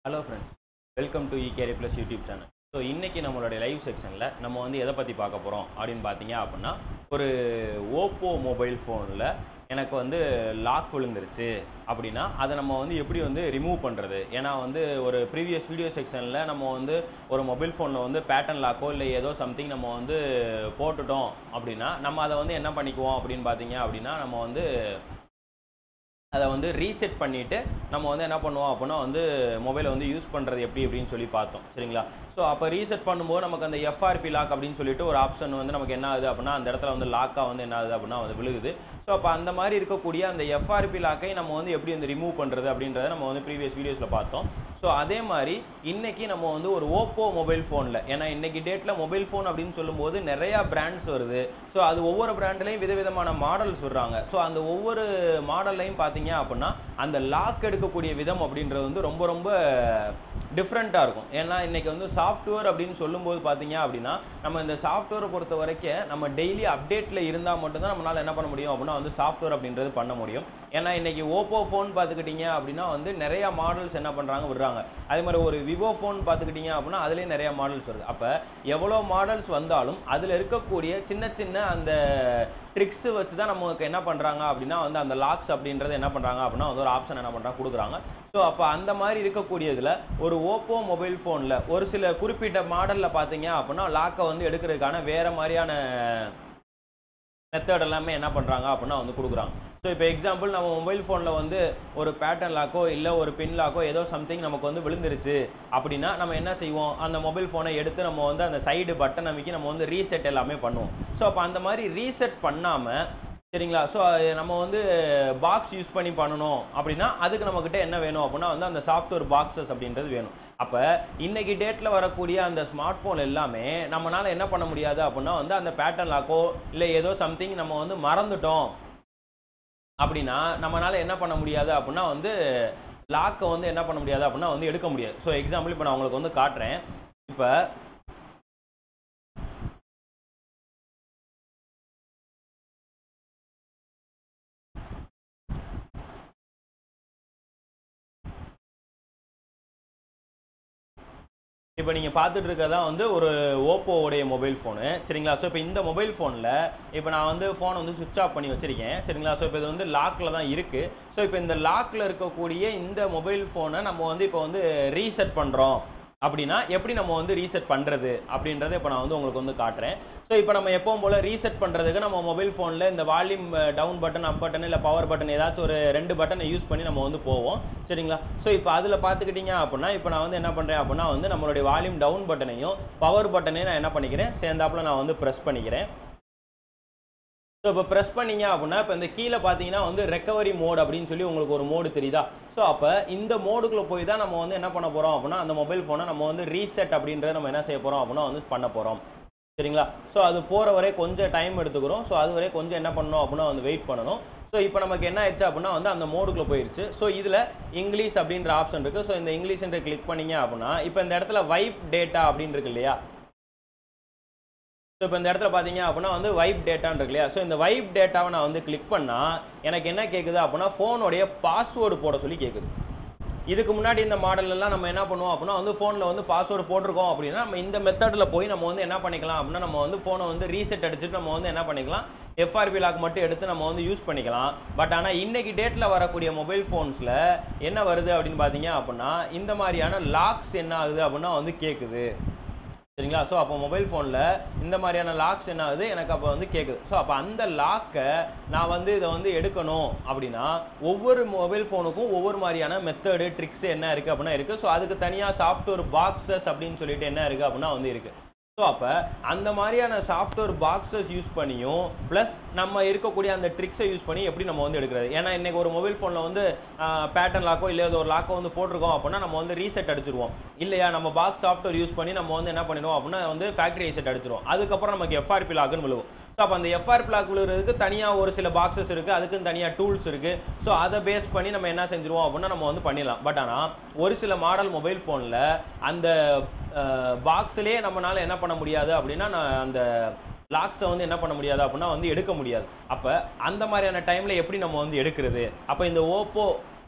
hello friends welcome to இகேரி plus YouTube channel so இன்றைக்கி நம்மளுடைய லைவ் செக்ஷனில் நம்ம வந்து எதை பற்றி பார்க்க போகிறோம் அப்படின்னு பார்த்தீங்க அப்படின்னா ஒரு ஓப்போ மொபைல் ஃபோனில் எனக்கு வந்து லாக் விழுந்துருச்சு அப்படின்னா அதை நம்ம வந்து எப்படி வந்து ரிமூவ் பண்ணுறது ஏன்னா வந்து ஒரு ப்ரீவியஸ் வீடியோ செக்ஷனில் நம்ம வந்து ஒரு மொபைல் ஃபோனில் வந்து பேட்டர்ன் லாக்கோ இல்லை ஏதோ சம்திங் நம்ம வந்து போட்டுட்டோம் அப்படின்னா நம்ம அதை வந்து என்ன பண்ணிக்குவோம் அப்படின்னு பார்த்தீங்க அப்படின்னா நம்ம வந்து அதை வந்து ரீசெட் பண்ணிவிட்டு நம்ம வந்து என்ன பண்ணுவோம் அப்படின்னா வந்து மொபைலை வந்து யூஸ் பண்ணுறது எப்படி அப்படின்னு சொல்லி பார்த்தோம் சரிங்களா ஸோ அப்போ ரீசெட் பண்ணும்போது நமக்கு அந்த எஃப்ஆர்பி லாக் அப்படின்னு சொல்லிட்டு ஒரு ஆப்ஷன் வந்து நமக்கு என்ன ஆகுது அப்படின்னா அந்த இடத்துல வந்து லாக்காக வந்து என்ன ஆகுது அப்படின்னா வந்து விழுகுது ஸோ அப்போ அந்த மாதிரி இருக்கக்கூடிய அந்த எஃப்ஆர்பி லாக்கை நம்ம வந்து எப்படி வந்து ரிமூவ் பண்ணுறது அப்படின்றத நம்ம வந்து ப்ரீவியஸ் வீடியோஸில் பார்த்தோம் ஸோ அதே மாதிரி இன்னைக்கு நம்ம வந்து ஒரு ஓப்போ மொபைல் ஃபோனில் ஏன்னா இன்னைக்கு டேட்டில் மொபைல் ஃபோன் அப்படின்னு சொல்லும்போது நிறையா பிராண்ட்ஸ் வருது ஸோ அது ஒவ்வொரு பிராண்ட்லேயும் விதவிதமான மாடல்ஸ் வர்றாங்க ஸோ அந்த ஒவ்வொரு மாடல்லையும் பார்த்தீங்க அப்படின்னா அந்த லாக் எடுக்கக்கூடிய விதம் அப்படின்றது வந்து ரொம்ப ரொம்ப டிஃப்ரெண்ட்டாக இருக்கும் ஏன்னா இன்றைக்கி வந்து சாஃப்ட்வேர் அப்படின்னு சொல்லும்போது பார்த்தீங்க அப்படின்னா நம்ம இந்த சாஃப்ட்வேரை பொறுத்த வரைக்கும் நம்ம டெய்லி அப்டேட்டில் இருந்தால் மட்டும்தான் நம்மளால் என்ன பண்ண முடியும் அப்படின்னா வந்து சாஃப்ட்வேர் அப்படின்றது பண்ண முடியும் ஏன்னா இன்றைக்கி ஓப்போ ஃபோன் பார்த்துக்கிட்டிங்க அப்படின்னா வந்து நிறையா மாடல்ஸ் என்ன பண்ணுறாங்க விடுறாங்க அதே மாதிரி ஒரு விவோ ஃபோன் பார்த்துக்கிட்டிங்க அப்படின்னா அதுலேயும் நிறையா மாடல்ஸ் வருது அப்போ எவ்வளோ மாடல்ஸ் வந்தாலும் அதில் இருக்கக்கூடிய சின்ன சின்ன அந்த ட்ரிக்ஸு வச்சு தான் நமக்கு என்ன பண்ணுறாங்க அப்படின்னா வந்து அந்த லாக்ஸ் அப்படின்றது என்ன பண்ணுறாங்க அப்படின்னா வந்து ஒரு ஆப்ஷன் என்ன பண்ணுறாங்க கொடுக்குறாங்க ஸோ அப்போ அந்த மாதிரி இருக்கக்கூடியதில் ஒரு ஓப்போ மொபைல் ஃபோனில் ஒரு சில குறிப்பிட்ட மாடலில் பார்த்தீங்க அப்படின்னா லாக்கை வந்து எடுக்கிறதுக்கான வேறு மாதிரியான மெத்தட் எல்லாமே என்ன பண்ணுறாங்க அப்படின்னா வந்து கொடுக்குறாங்க ஸோ இப்போ எக்ஸாம்பிள் நம்ம மொபைல் ஃபோனில் வந்து ஒரு பேட்டர்ன் லாக்கோ இல்லை ஒரு பின் லாக்கோ ஏதோ சம்திங் நமக்கு வந்து விழுந்துருச்சு அப்படின்னா நம்ம என்ன செய்வோம் அந்த மொபைல் ஃபோனை எடுத்து நம்ம வந்து அந்த சைடு பட்டன் அமைக்கி நம்ம வந்து ரீசெட் எல்லாமே பண்ணுவோம் ஸோ அப்போ அந்த மாதிரி ரீசெட் பண்ணாமல் சரிங்களா ஸோ நம்ம வந்து பாக்ஸ் யூஸ் பண்ணி பண்ணணும் அப்படின்னா அதுக்கு நம்மக்கிட்ட என்ன வேணும் அப்படின்னா வந்து அந்த சாஃப்ட்வேர் பாக்ஸஸ் அப்படின்றது வேணும் அப்போ இன்னைக்கு டேட்டில் வரக்கூடிய அந்த ஸ்மார்ட் ஃபோன் எல்லாமே நம்மளால் என்ன பண்ண முடியாது அப்படின்னா வந்து அந்த பேட்டர்ன் லாக்கோ இல்லை ஏதோ சம்திங் நம்ம வந்து மறந்துட்டோம் அப்படின்னா நம்மளால் என்ன பண்ண முடியாது அப்படின்னா வந்து லாக்கை வந்து என்ன பண்ண முடியாது அப்படின்னா வந்து எடுக்க முடியாது ஸோ எக்ஸாம்பிள் இப்போ நான் உங்களுக்கு வந்து காட்டுறேன் இப்போ இப்போ நீங்கள் பார்த்துட்டு இருக்கிறதா வந்து ஒரு ஓப்போவுடைய மொபைல் ஃபோனு சரிங்களா ஸோ இப்போ இந்த மொபைல் ஃபோனில் இப்போ நான் வந்து ஃபோனை வந்து சுவிட்ச் ஆஃப் பண்ணி வச்சுருக்கேன் சரிங்களா ஸோ இப்போ இது வந்து லாக்கில் தான் இருக்குது ஸோ இப்போ இந்த லாக்கில் இருக்கக்கூடிய இந்த மொபைல் ஃபோனை நம்ம வந்து இப்போ வந்து ரீசெட் பண்ணுறோம் அப்படின்னா எப்படி நம்ம வந்து ரீசெட் பண்ணுறது அப்படின்றத இப்போ நான் வந்து உங்களுக்கு வந்து காட்டுறேன் ஸோ இப்போ நம்ம எப்பவும் போல் ரீசெட் பண்ணுறதுக்கு நம்ம மொபைல் ஃபோனில் இந்த volume down button up button இல்லை பவர் பட்டன் ஏதாச்சும் ஒரு ரெண்டு பட்டனை யூஸ் பண்ணி நம்ம வந்து போவோம் சரிங்களா ஸோ இப்போ அதில் பார்த்துக்கிட்டிங்க அப்படின்னா இப்போ நான் வந்து என்ன பண்ணுறேன் அப்படின்னா வந்து நம்மளுடைய வால்யூம் டவுன் பட்டனையும் பவர் பட்டனையும் நான் என்ன பண்ணிக்கிறேன் சேர்ந்தாப்புல நான் வந்து ப்ரெஸ் பண்ணிக்கிறேன் ஸோ இப்போ ப்ரெஸ் பண்ணீங்க அப்படின்னா இப்போ இந்த கீழே பார்த்தீங்கன்னா வந்து ரெக்கவரி மோட் அப்படின்னு சொல்லி உங்களுக்கு ஒரு மோடு தெரியுதா ஸோ அப்போ இந்த மோடுக்குள்ளே போய் தான் நம்ம வந்து என்ன பண்ண போகிறோம் அப்படின்னா அந்த மொபைல் ஃபோனை நம்ம வந்து ரீசெட் அப்படின்றத நம்ம என்ன செய்ய போகிறோம் அப்படின்னா வந்து பண்ண போகிறோம் சரிங்களா ஸோ அது போகிற வரை கொஞ்சம் டைம் எடுத்துக்கிறோம் ஸோ அது வரை கொஞ்சம் என்ன பண்ணணும் அப்படின்னா வந்து வெயிட் பண்ணணும் ஸோ இப்போ நமக்கு என்ன ஆயிடுச்சு அப்படின்னா வந்து அந்த மோடுக்குள்ளே போயிடுச்சு ஸோ இதில் இங்கிலீஷ் அப்படின்ற ஆப்ஷன் இருக்குது ஸோ இந்த இங்கிலீஷ்ன்ற கிளிக் பண்ணீங்க அப்படின்னா இப்போ இந்த இடத்துல வைப் டேட்டா அப்படின்னு இருக்கு இல்லையா ஸோ இப்போ இந்த இடத்துல பார்த்தீங்க அப்படின்னா வந்து வைப் டேட்டான்னு இருக்கு இல்லையா ஸோ இந்த வைப் டேட்டாவை நான் வந்து கிளிக் பண்ணால் எனக்கு என்ன கேட்குது அப்படின்னா ஃபோனுடைய பாஸ்வேர்டு போட சொல்லி கேட்குது இதுக்கு முன்னாடி இந்த மாடல்லாம் நம்ம என்ன பண்ணுவோம் அப்படின்னா வந்து ஃபோனில் வந்து பாஸ்வேர்டு போட்டிருக்கோம் அப்படின்னா நம்ம இந்த மெத்தடில் போய் நம்ம வந்து என்ன பண்ணிக்கலாம் அப்படின்னா நம்ம வந்து ஃபோனை வந்து ரீசெட் அடிச்சுட்டு நம்ம வந்து என்ன பண்ணிக்கலாம் எஃப்ஆர்பி லாக் மட்டும் எடுத்து நம்ம வந்து யூஸ் பண்ணிக்கலாம் பட் ஆனால் இன்னைக்கு டேட்டில் வரக்கூடிய மொபைல் ஃபோன்ஸில் என்ன வருது அப்படின்னு பார்த்தீங்க அப்படின்னா இந்த மாதிரியான லாக்ஸ் என்ன ஆகுது அப்படின்னா வந்து கேட்குது சரிங்களா ஸோ அப்போ மொபைல் ஃபோனில் இந்த மாதிரியான லாக்ஸ் என்ன ஆகுது எனக்கு அப்போ வந்து கேட்குது ஸோ அப்போ அந்த லாக்கை நான் வந்து இதை வந்து எடுக்கணும் அப்படின்னா ஒவ்வொரு மொபைல் ஃபோனுக்கும் ஒவ்வொரு மாதிரியான மெத்தடு ட்ரிக்ஸ் என்ன இருக்குது அப்படின்னா இருக்குது ஸோ அதுக்கு தனியாக சாஃப்ட்வேர் பாக்ஸஸ் அப்படின்னு சொல்லிட்டு என்ன இருக்குது அப்படின்னா வந்து இருக்குது ஸோ அப்போ அந்த மாதிரியான சாஃப்ட்வேர் பாக்ஸஸ் யூஸ் பண்ணியும் ப்ளஸ் நம்ம இருக்கக்கூடிய அந்த ட்ரிக்ஸை யூஸ் பண்ணி எப்படி நம்ம வந்து எடுக்கிறது ஏன்னா இன்றைக்கி ஒரு மொபைல் ஃபோனில் வந்து பேட்டர்ன் லாக்கோ இல்லை ஒரு லாக்கோ வந்து போட்டிருக்கோம் அப்படின்னா நம்ம வந்து ரீசெட் அடிச்சிருவோம் இல்லையா நம்ம பாக்ஸ் சாஃப்ட்வேர் யூஸ் பண்ணி நம்ம வந்து என்ன பண்ணிடுவோம் அப்படின்னா வந்து ஃபேக்ட்ரி ரீசெட் அடிச்சிருவோம் அதுக்கப்புறம் நமக்கு எஃப்ஆர்பி லாக்குன்னு விழுகும் ஸோ அப்போ அந்த எஃப்ஆர் பிளாக் விழுகிறதுக்கு தனியாக ஒரு சில பாக்ஸஸ் இருக்குது அதுக்குன்னு தனியாக டூல்ஸ் இருக்குது ஸோ அதை பேஸ் பண்ணி நம்ம என்ன செஞ்சுருவோம் அப்படின்னா நம்ம வந்து பண்ணிடலாம் பட் ஆனால் ஒரு சில மாடல் மொபைல் ஃபோனில் அந்த பாக்ஸ்லேயே நம்மளால் என்ன பண்ண முடியாது அப்படின்னா நான் அந்த லாக்ஸை வந்து என்ன பண்ண முடியாது அப்படின்னா வந்து எடுக்க முடியாது அப்போ அந்த மாதிரியான டைமில் எப்படி நம்ம வந்து எடுக்கிறது அப்போ இந்த ஓப்போ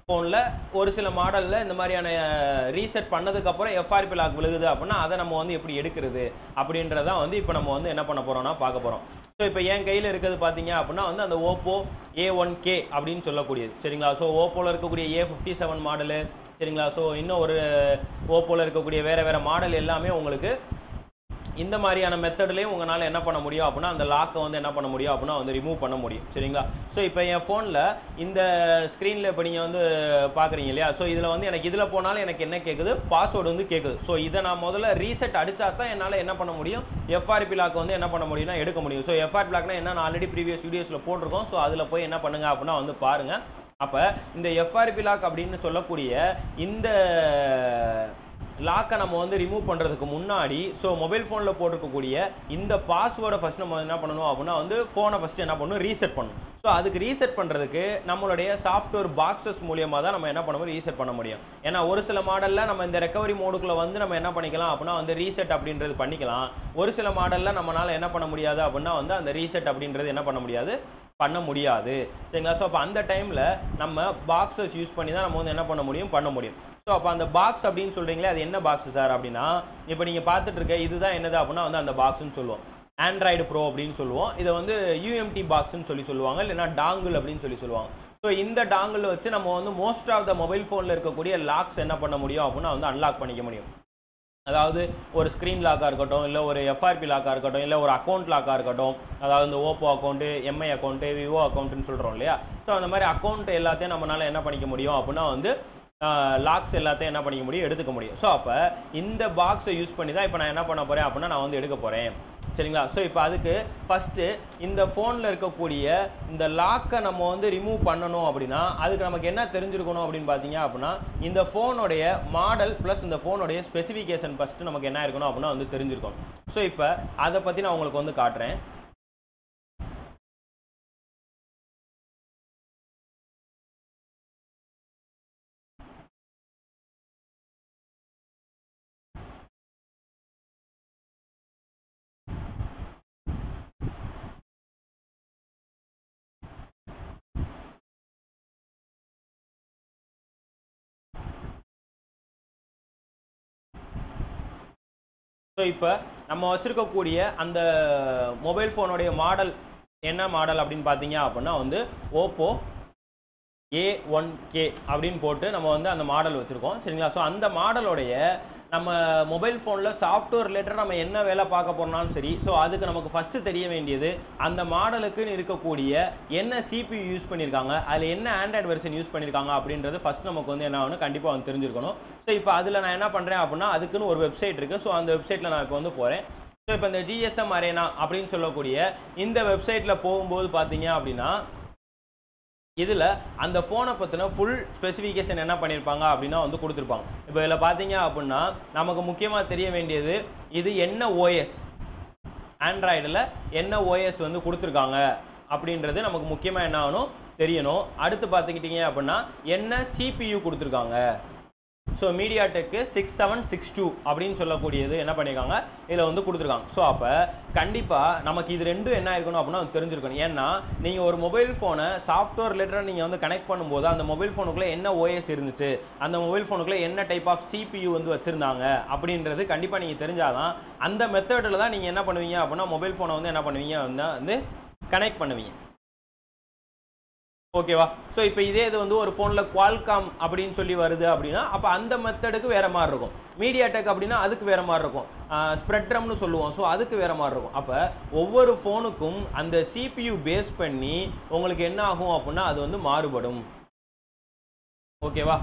ஃபோனில் ஒரு சில மாடலில் இந்த மாதிரியான ரீசெட் பண்ணதுக்கப்புறம் எஃப்ஆர்பி லாக் விழுகுது அப்படின்னா அதை நம்ம வந்து எப்படி எடுக்கிறது அப்படின்றதான் வந்து இப்போ நம்ம வந்து என்ன பண்ண போகிறோம்னா பார்க்க போகிறோம் ஸோ இப்போ என் கையில் இருக்கிறது பார்த்தீங்க அப்படின்னா வந்து அந்த ஓப்போ ஏ ஒன் கே அப்படின்னு சொல்லக்கூடியது சரிங்களா ஸோ ஓப்போவில் இருக்கக்கூடிய ஏ ஃபிஃப்டி செவன் மாடலு சரிங்களா ஸோ இன்னும் ஒரு ஓப்போவில் இருக்கக்கூடிய வேறு வேறு மாடல் எல்லாமே உங்களுக்கு இந்த மாதிரியான மெத்தட்லேயும் உங்களால் என்ன பண்ண முடியும் அப்படின்னா அந்த லாக்கை வந்து என்ன பண்ண முடியும் அப்படின்னா வந்து ரிமூவ் பண்ண முடியும் சரிங்களா ஸோ இப்போ என் ஃபோனில் இந்த ஸ்க்ரீனில் இப்போ நீங்கள் வந்து பார்க்குறீங்க இல்லையா ஸோ இதில் வந்து எனக்கு இதில் போனாலும் எனக்கு என்ன கேட்குது பாஸ்வேர்டு வந்து கேட்குது ஸோ இதை நான் முதல்ல ரீசெட் அடிச்சா தான் என்னால் என்ன பண்ண முடியும் எஃப்ஆர்பி லாக் வந்து என்ன பண்ண முடியும்னா எடுக்க முடியும் ஸோ எஃப்ஆர்பி லாக்னா என்ன நான் ஆல்ரெடி ப்ரீவியஸ் வீடியோஸில் போட்டிருக்கோம் ஸோ அதில் போய் என்ன பண்ணுங்க அப்படின்னா வந்து பாருங்கள் அப்போ இந்த எஃப்ஆர்பி லாக் அப்படின்னு சொல்லக்கூடிய இந்த லாக்கை நம்ம வந்து ரிமூவ் பண்ணுறதுக்கு முன்னாடி ஸோ மொபைல் ஃபோனில் போட்டிருக்கக்கூடிய இந்த பாஸ்வேர்டை ஃபஸ்ட் நம்ம என்ன பண்ணணும் அப்படின்னா வந்து ஃபோனை ஃபஸ்ட்டு என்ன பண்ணணும் ரீசெட் பண்ணணும் ஸோ அதுக்கு ரீசெட் பண்ணுறதுக்கு நம்மளுடைய சாஃப்ட்வேர் பாக்ஸஸ் மூலியமாக தான் நம்ம என்ன பண்ண முடியும் ரீசெட் பண்ண முடியும் ஏன்னா ஒரு சில மாடலில் நம்ம இந்த ரெக்கவரி மோடுக்குள்ள வந்து நம்ம என்ன பண்ணிக்கலாம் அப்படின்னா வந்து ரீசெட் அப்படின்றது பண்ணிக்கலாம் ஒரு சில மாடலில் நம்மளால் என்ன பண்ண முடியாது அப்படின்னா வந்து அந்த ரீசெட் அப்படின்றது என்ன பண்ண முடியாது பண்ண முடியாது சரிங்களா ஸோ அப்போ அந்த டைமில் நம்ம பாக்ஸஸ் யூஸ் பண்ணி தான் நம்ம வந்து என்ன பண்ண முடியும் பண்ண முடியும் ஸோ அப்போ அந்த பாக்ஸ் அப்படின்னு சொல்கிறீங்களே அது என்ன பாக்ஸ் சார் அப்படின்னா இப்போ நீங்கள் பார்த்துட்டு இருக்க இதுதான் என்னது அப்படின்னா வந்து அந்த பாக்ஸ்னு சொல்லுவோம் ஆண்ட்ராய்டு ப்ரோ அப்படின்னு சொல்லுவோம் இதை வந்து யூஎம்டி பாக்ஸ்னு சொல்லி சொல்லுவாங்க இல்லைன்னா டாங்கிள் அப்படின்னு சொல்லி சொல்லுவாங்க ஸோ இந்த டாங்கிள் வச்சு நம்ம வந்து மோஸ்ட் ஆஃப் த மொபைல் ஃபோனில் இருக்கக்கூடிய லாக்ஸ் என்ன பண்ண முடியும் அப்படின்னா வந்து அன்லாக் பண்ணிக்க முடியும் அதாவது ஒரு ஸ்க்ரீன் லாக்காக இருக்கட்டும் இல்லை ஒரு எஃப்ஆர்பி லாக்காக இருக்கட்டும் இல்லை ஒரு அக்கௌண்ட் லாக்காக இருக்கட்டும் அதாவது இந்த Oppo account MI account vivo அக்கௌண்ட்டுன்னு சொல்கிறோம் இல்லையா ஸோ அந்த மாதிரி அக்கௌண்ட் எல்லாத்தையும் நம்மளால் என்ன பண்ணிக்க முடியும் அப்படின்னா வந்து லாக்ஸ் எல்லாத்தையும் என்ன பண்ணிக்க முடியும் எடுத்துக்க முடியும் ஸோ அப்போ இந்த பாக்ஸை யூஸ் பண்ணி தான் இப்போ நான் என்ன பண்ண போகிறேன் அப்படின்னா நான் வந்து எடுக்க போகிறேன் சரிங்களா ஸோ இப்போ அதுக்கு ஃபஸ்ட்டு இந்த ஃபோனில் இருக்கக்கூடிய இந்த லாக்கை நம்ம வந்து ரிமூவ் பண்ணணும் அப்படின்னா அதுக்கு நமக்கு என்ன தெரிஞ்சிருக்கணும் அப்படின்னு பார்த்தீங்க அப்படின்னா இந்த ஃபோனுடைய மாடல் ப்ளஸ் இந்த ஃபோனுடைய ஸ்பெசிஃபிகேஷன் ஃபஸ்ட்டு நமக்கு என்ன இருக்கணும் அப்படின்னா வந்து தெரிஞ்சிருக்கணும் ஸோ இப்போ அதை பற்றி நான் உங்களுக்கு வந்து காட்டுறேன் ஸோ இப்போ நம்ம வச்சுருக்கக்கூடிய அந்த மொபைல் ஃபோனுடைய மாடல் என்ன மாடல் அப்படின்னு பார்த்தீங்க அப்படின்னா வந்து ஓப்போ ஏ ஒன் கே அப்படின்னு போட்டு நம்ம வந்து அந்த மாடல் வச்சுருக்கோம் சரிங்களா ஸோ அந்த மாடலுடைய நம்ம மொபைல் ஃபோனில் சாஃப்ட்வேர் ரிலேட்டட் நம்ம என்ன வேலை பார்க்க போகிறோம்னாலும் சரி ஸோ அதுக்கு நமக்கு ஃபஸ்ட்டு தெரிய வேண்டியது அந்த மாடலுக்குன்னு இருக்கக்கூடிய என்ன சிபியூ யூஸ் பண்ணியிருக்காங்க அதில் என்ன ஆண்ட்ராய்டு வெர்ஷன் யூஸ் பண்ணியிருக்காங்க அப்படின்றது ஃபஸ்ட் நமக்கு வந்து என்ன ஆகணும் கண்டிப்பாக வந்து தெரிஞ்சிருக்கணும் ஸோ இப்போ அதில் நான் என்ன பண்ணுறேன் அப்படின்னா அதுக்குன்னு ஒரு வெப்சைட் இருக்குது ஸோ அந்த வெப்சைட்டில் நான் இப்போ வந்து போகிறேன் ஸோ இப்போ இந்த ஜிஎஸ்எம் அரேனா அப்படின்னு சொல்லக்கூடிய இந்த வெப்சைட்டில் போகும்போது பார்த்தீங்க அப்படின்னா இதில் அந்த ஃபோனை பற்றின ஃபுல் ஸ்பெசிஃபிகேஷன் என்ன பண்ணியிருப்பாங்க அப்படின்னா வந்து கொடுத்துருப்பாங்க இப்போ இதில் பார்த்தீங்க அப்படின்னா நமக்கு முக்கியமாக தெரிய வேண்டியது இது என்ன ஓஎஸ் ஆண்ட்ராய்டில் என்ன ஓஎஸ் வந்து கொடுத்துருக்காங்க அப்படின்றது நமக்கு முக்கியமாக என்ன ஆகணும் தெரியணும் அடுத்து பார்த்துக்கிட்டிங்க அப்படின்னா என்ன சிபியு கொடுத்துருக்காங்க so MediaTek six seven six two அப்படின்னு சொல்லக்கூடியது என்ன பண்ணியிருக்காங்க இதில் வந்து கொடுத்துருக்காங்க ஸோ அப்போ கண்டிப்பாக நமக்கு இது ரெண்டும் என்ன இருக்கணும் அப்படின்னா வந்து தெரிஞ்சிருக்கணும் ஏன்னா நீங்கள் ஒரு மொபைல் ஃபோனை சாஃப்ட்வேர் ரிலேட்டடாக நீங்கள் வந்து கனெக்ட் பண்ணும்போது அந்த மொபைல் ஃபோனுக்குள்ளே என்ன ஓஎஸ் இருந்துச்சு அந்த மொபைல் ஃபோனுக்குள்ளே என்ன டைப் ஆஃப் சிபியூ வந்து வச்சுருந்தாங்க அப்படின்றது கண்டிப்பாக நீங்கள் தெரிஞ்சாதான் அந்த மெத்தடில் தான் நீங்கள் என்ன பண்ணுவீங்க அப்படின்னா மொபைல் ஃபோனை வந்து என்ன பண்ணுவீங்க வந்து கனெக்ட் பண்ணுவீங்க ஓகேவா ஸோ இப்போ இதே இது வந்து ஒரு ஃபோனில் குவால்காம் அப்படின்னு சொல்லி வருது அப்படின்னா அப்போ அந்த மெத்தடுக்கு வேறு மாதிரி இருக்கும் மீடியா டெக் அப்படின்னா அதுக்கு வேறு மாதிரி இருக்கும் ஸ்ப்ரெட்ரம்னு சொல்லுவோம் ஸோ அதுக்கு வேறு மாதிரி இருக்கும் அப்போ ஒவ்வொரு ஃபோனுக்கும் அந்த சிபியூ பேஸ் பண்ணி உங்களுக்கு என்ன ஆகும் அப்படின்னா அது வந்து மாறுபடும் ஓகேவா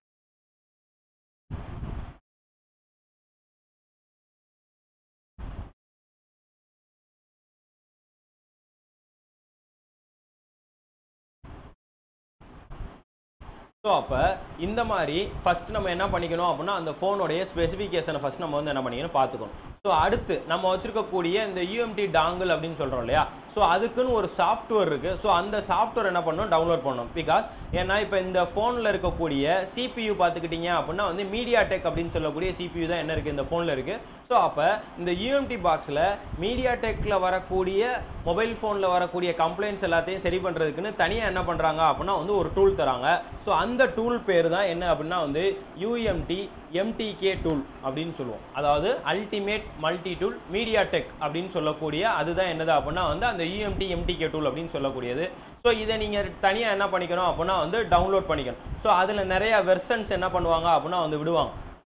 ஸோ அப்போ இந்த மாதிரி ஃபஸ்ட் நம்ம என்ன பண்ணிக்கணும் அப்படின்னா அந்த ஃபோனுடைய ஸ்பெசிஃபிகேஷனை ஃபஸ்ட் நம்ம வந்து என்ன பண்ணிக்கணும் பார்த்துக்கணும் ஸோ அடுத்து நம்ம வச்சிருக்கக்கூடிய இந்த யூஎம்டி டாங்கிள் அப்படின்னு சொல்கிறோம் இல்லையா ஸோ அதுக்குன்னு ஒரு சாஃப்ட்வேர் இருக்குது ஸோ அந்த சாஃப்ட்வேர் என்ன பண்ணணும் டவுன்லோட் பண்ணணும் பிகாஸ் ஏன்னா இப்போ இந்த ஃபோனில் இருக்கக்கூடிய சிபியூ பார்த்துக்கிட்டிங்க அப்படின்னா வந்து மீடியா டெக் அப்படின்னு சொல்லக்கூடிய சிபியூ தான் என்ன இருக்குது இந்த ஃபோனில் இருக்குது ஸோ அப்போ இந்த யூஎம்டி பாக்ஸில் மீடியா டெக்கில் வரக்கூடிய மொபைல் ஃபோனில் வரக்கூடிய கம்ப்ளைண்ட்ஸ் எல்லாத்தையும் சரி பண்ணுறதுக்குன்னு தனியாக என்ன பண்ணுறாங்க அப்படின்னா வந்து ஒரு டூல் தராங்க ஸோ அந்த டூல் பேர் தான் என்ன அப்படின்னா வந்து யூஎம்டி எம்டிகே டூல் அப்படின்னு சொல்லுவோம் அதாவது ultimate multi tool MediaTek அப்படின்னு சொல்லக்கூடிய அதுதான் என்னது அப்படின்னா வந்து அந்த யூஎம்டி எம்டிகே டூல் அப்படின்னு சொல்லக்கூடியது ஸோ இதை நீங்கள் தனியாக என்ன பண்ணிக்கணும் அப்படின்னா வந்து டவுன்லோட் பண்ணிக்கணும் ஸோ அதில் நிறைய வெர்சன்ஸ் என்ன பண்ணுவாங்க அப்படின்னா வந்து விடுவாங்க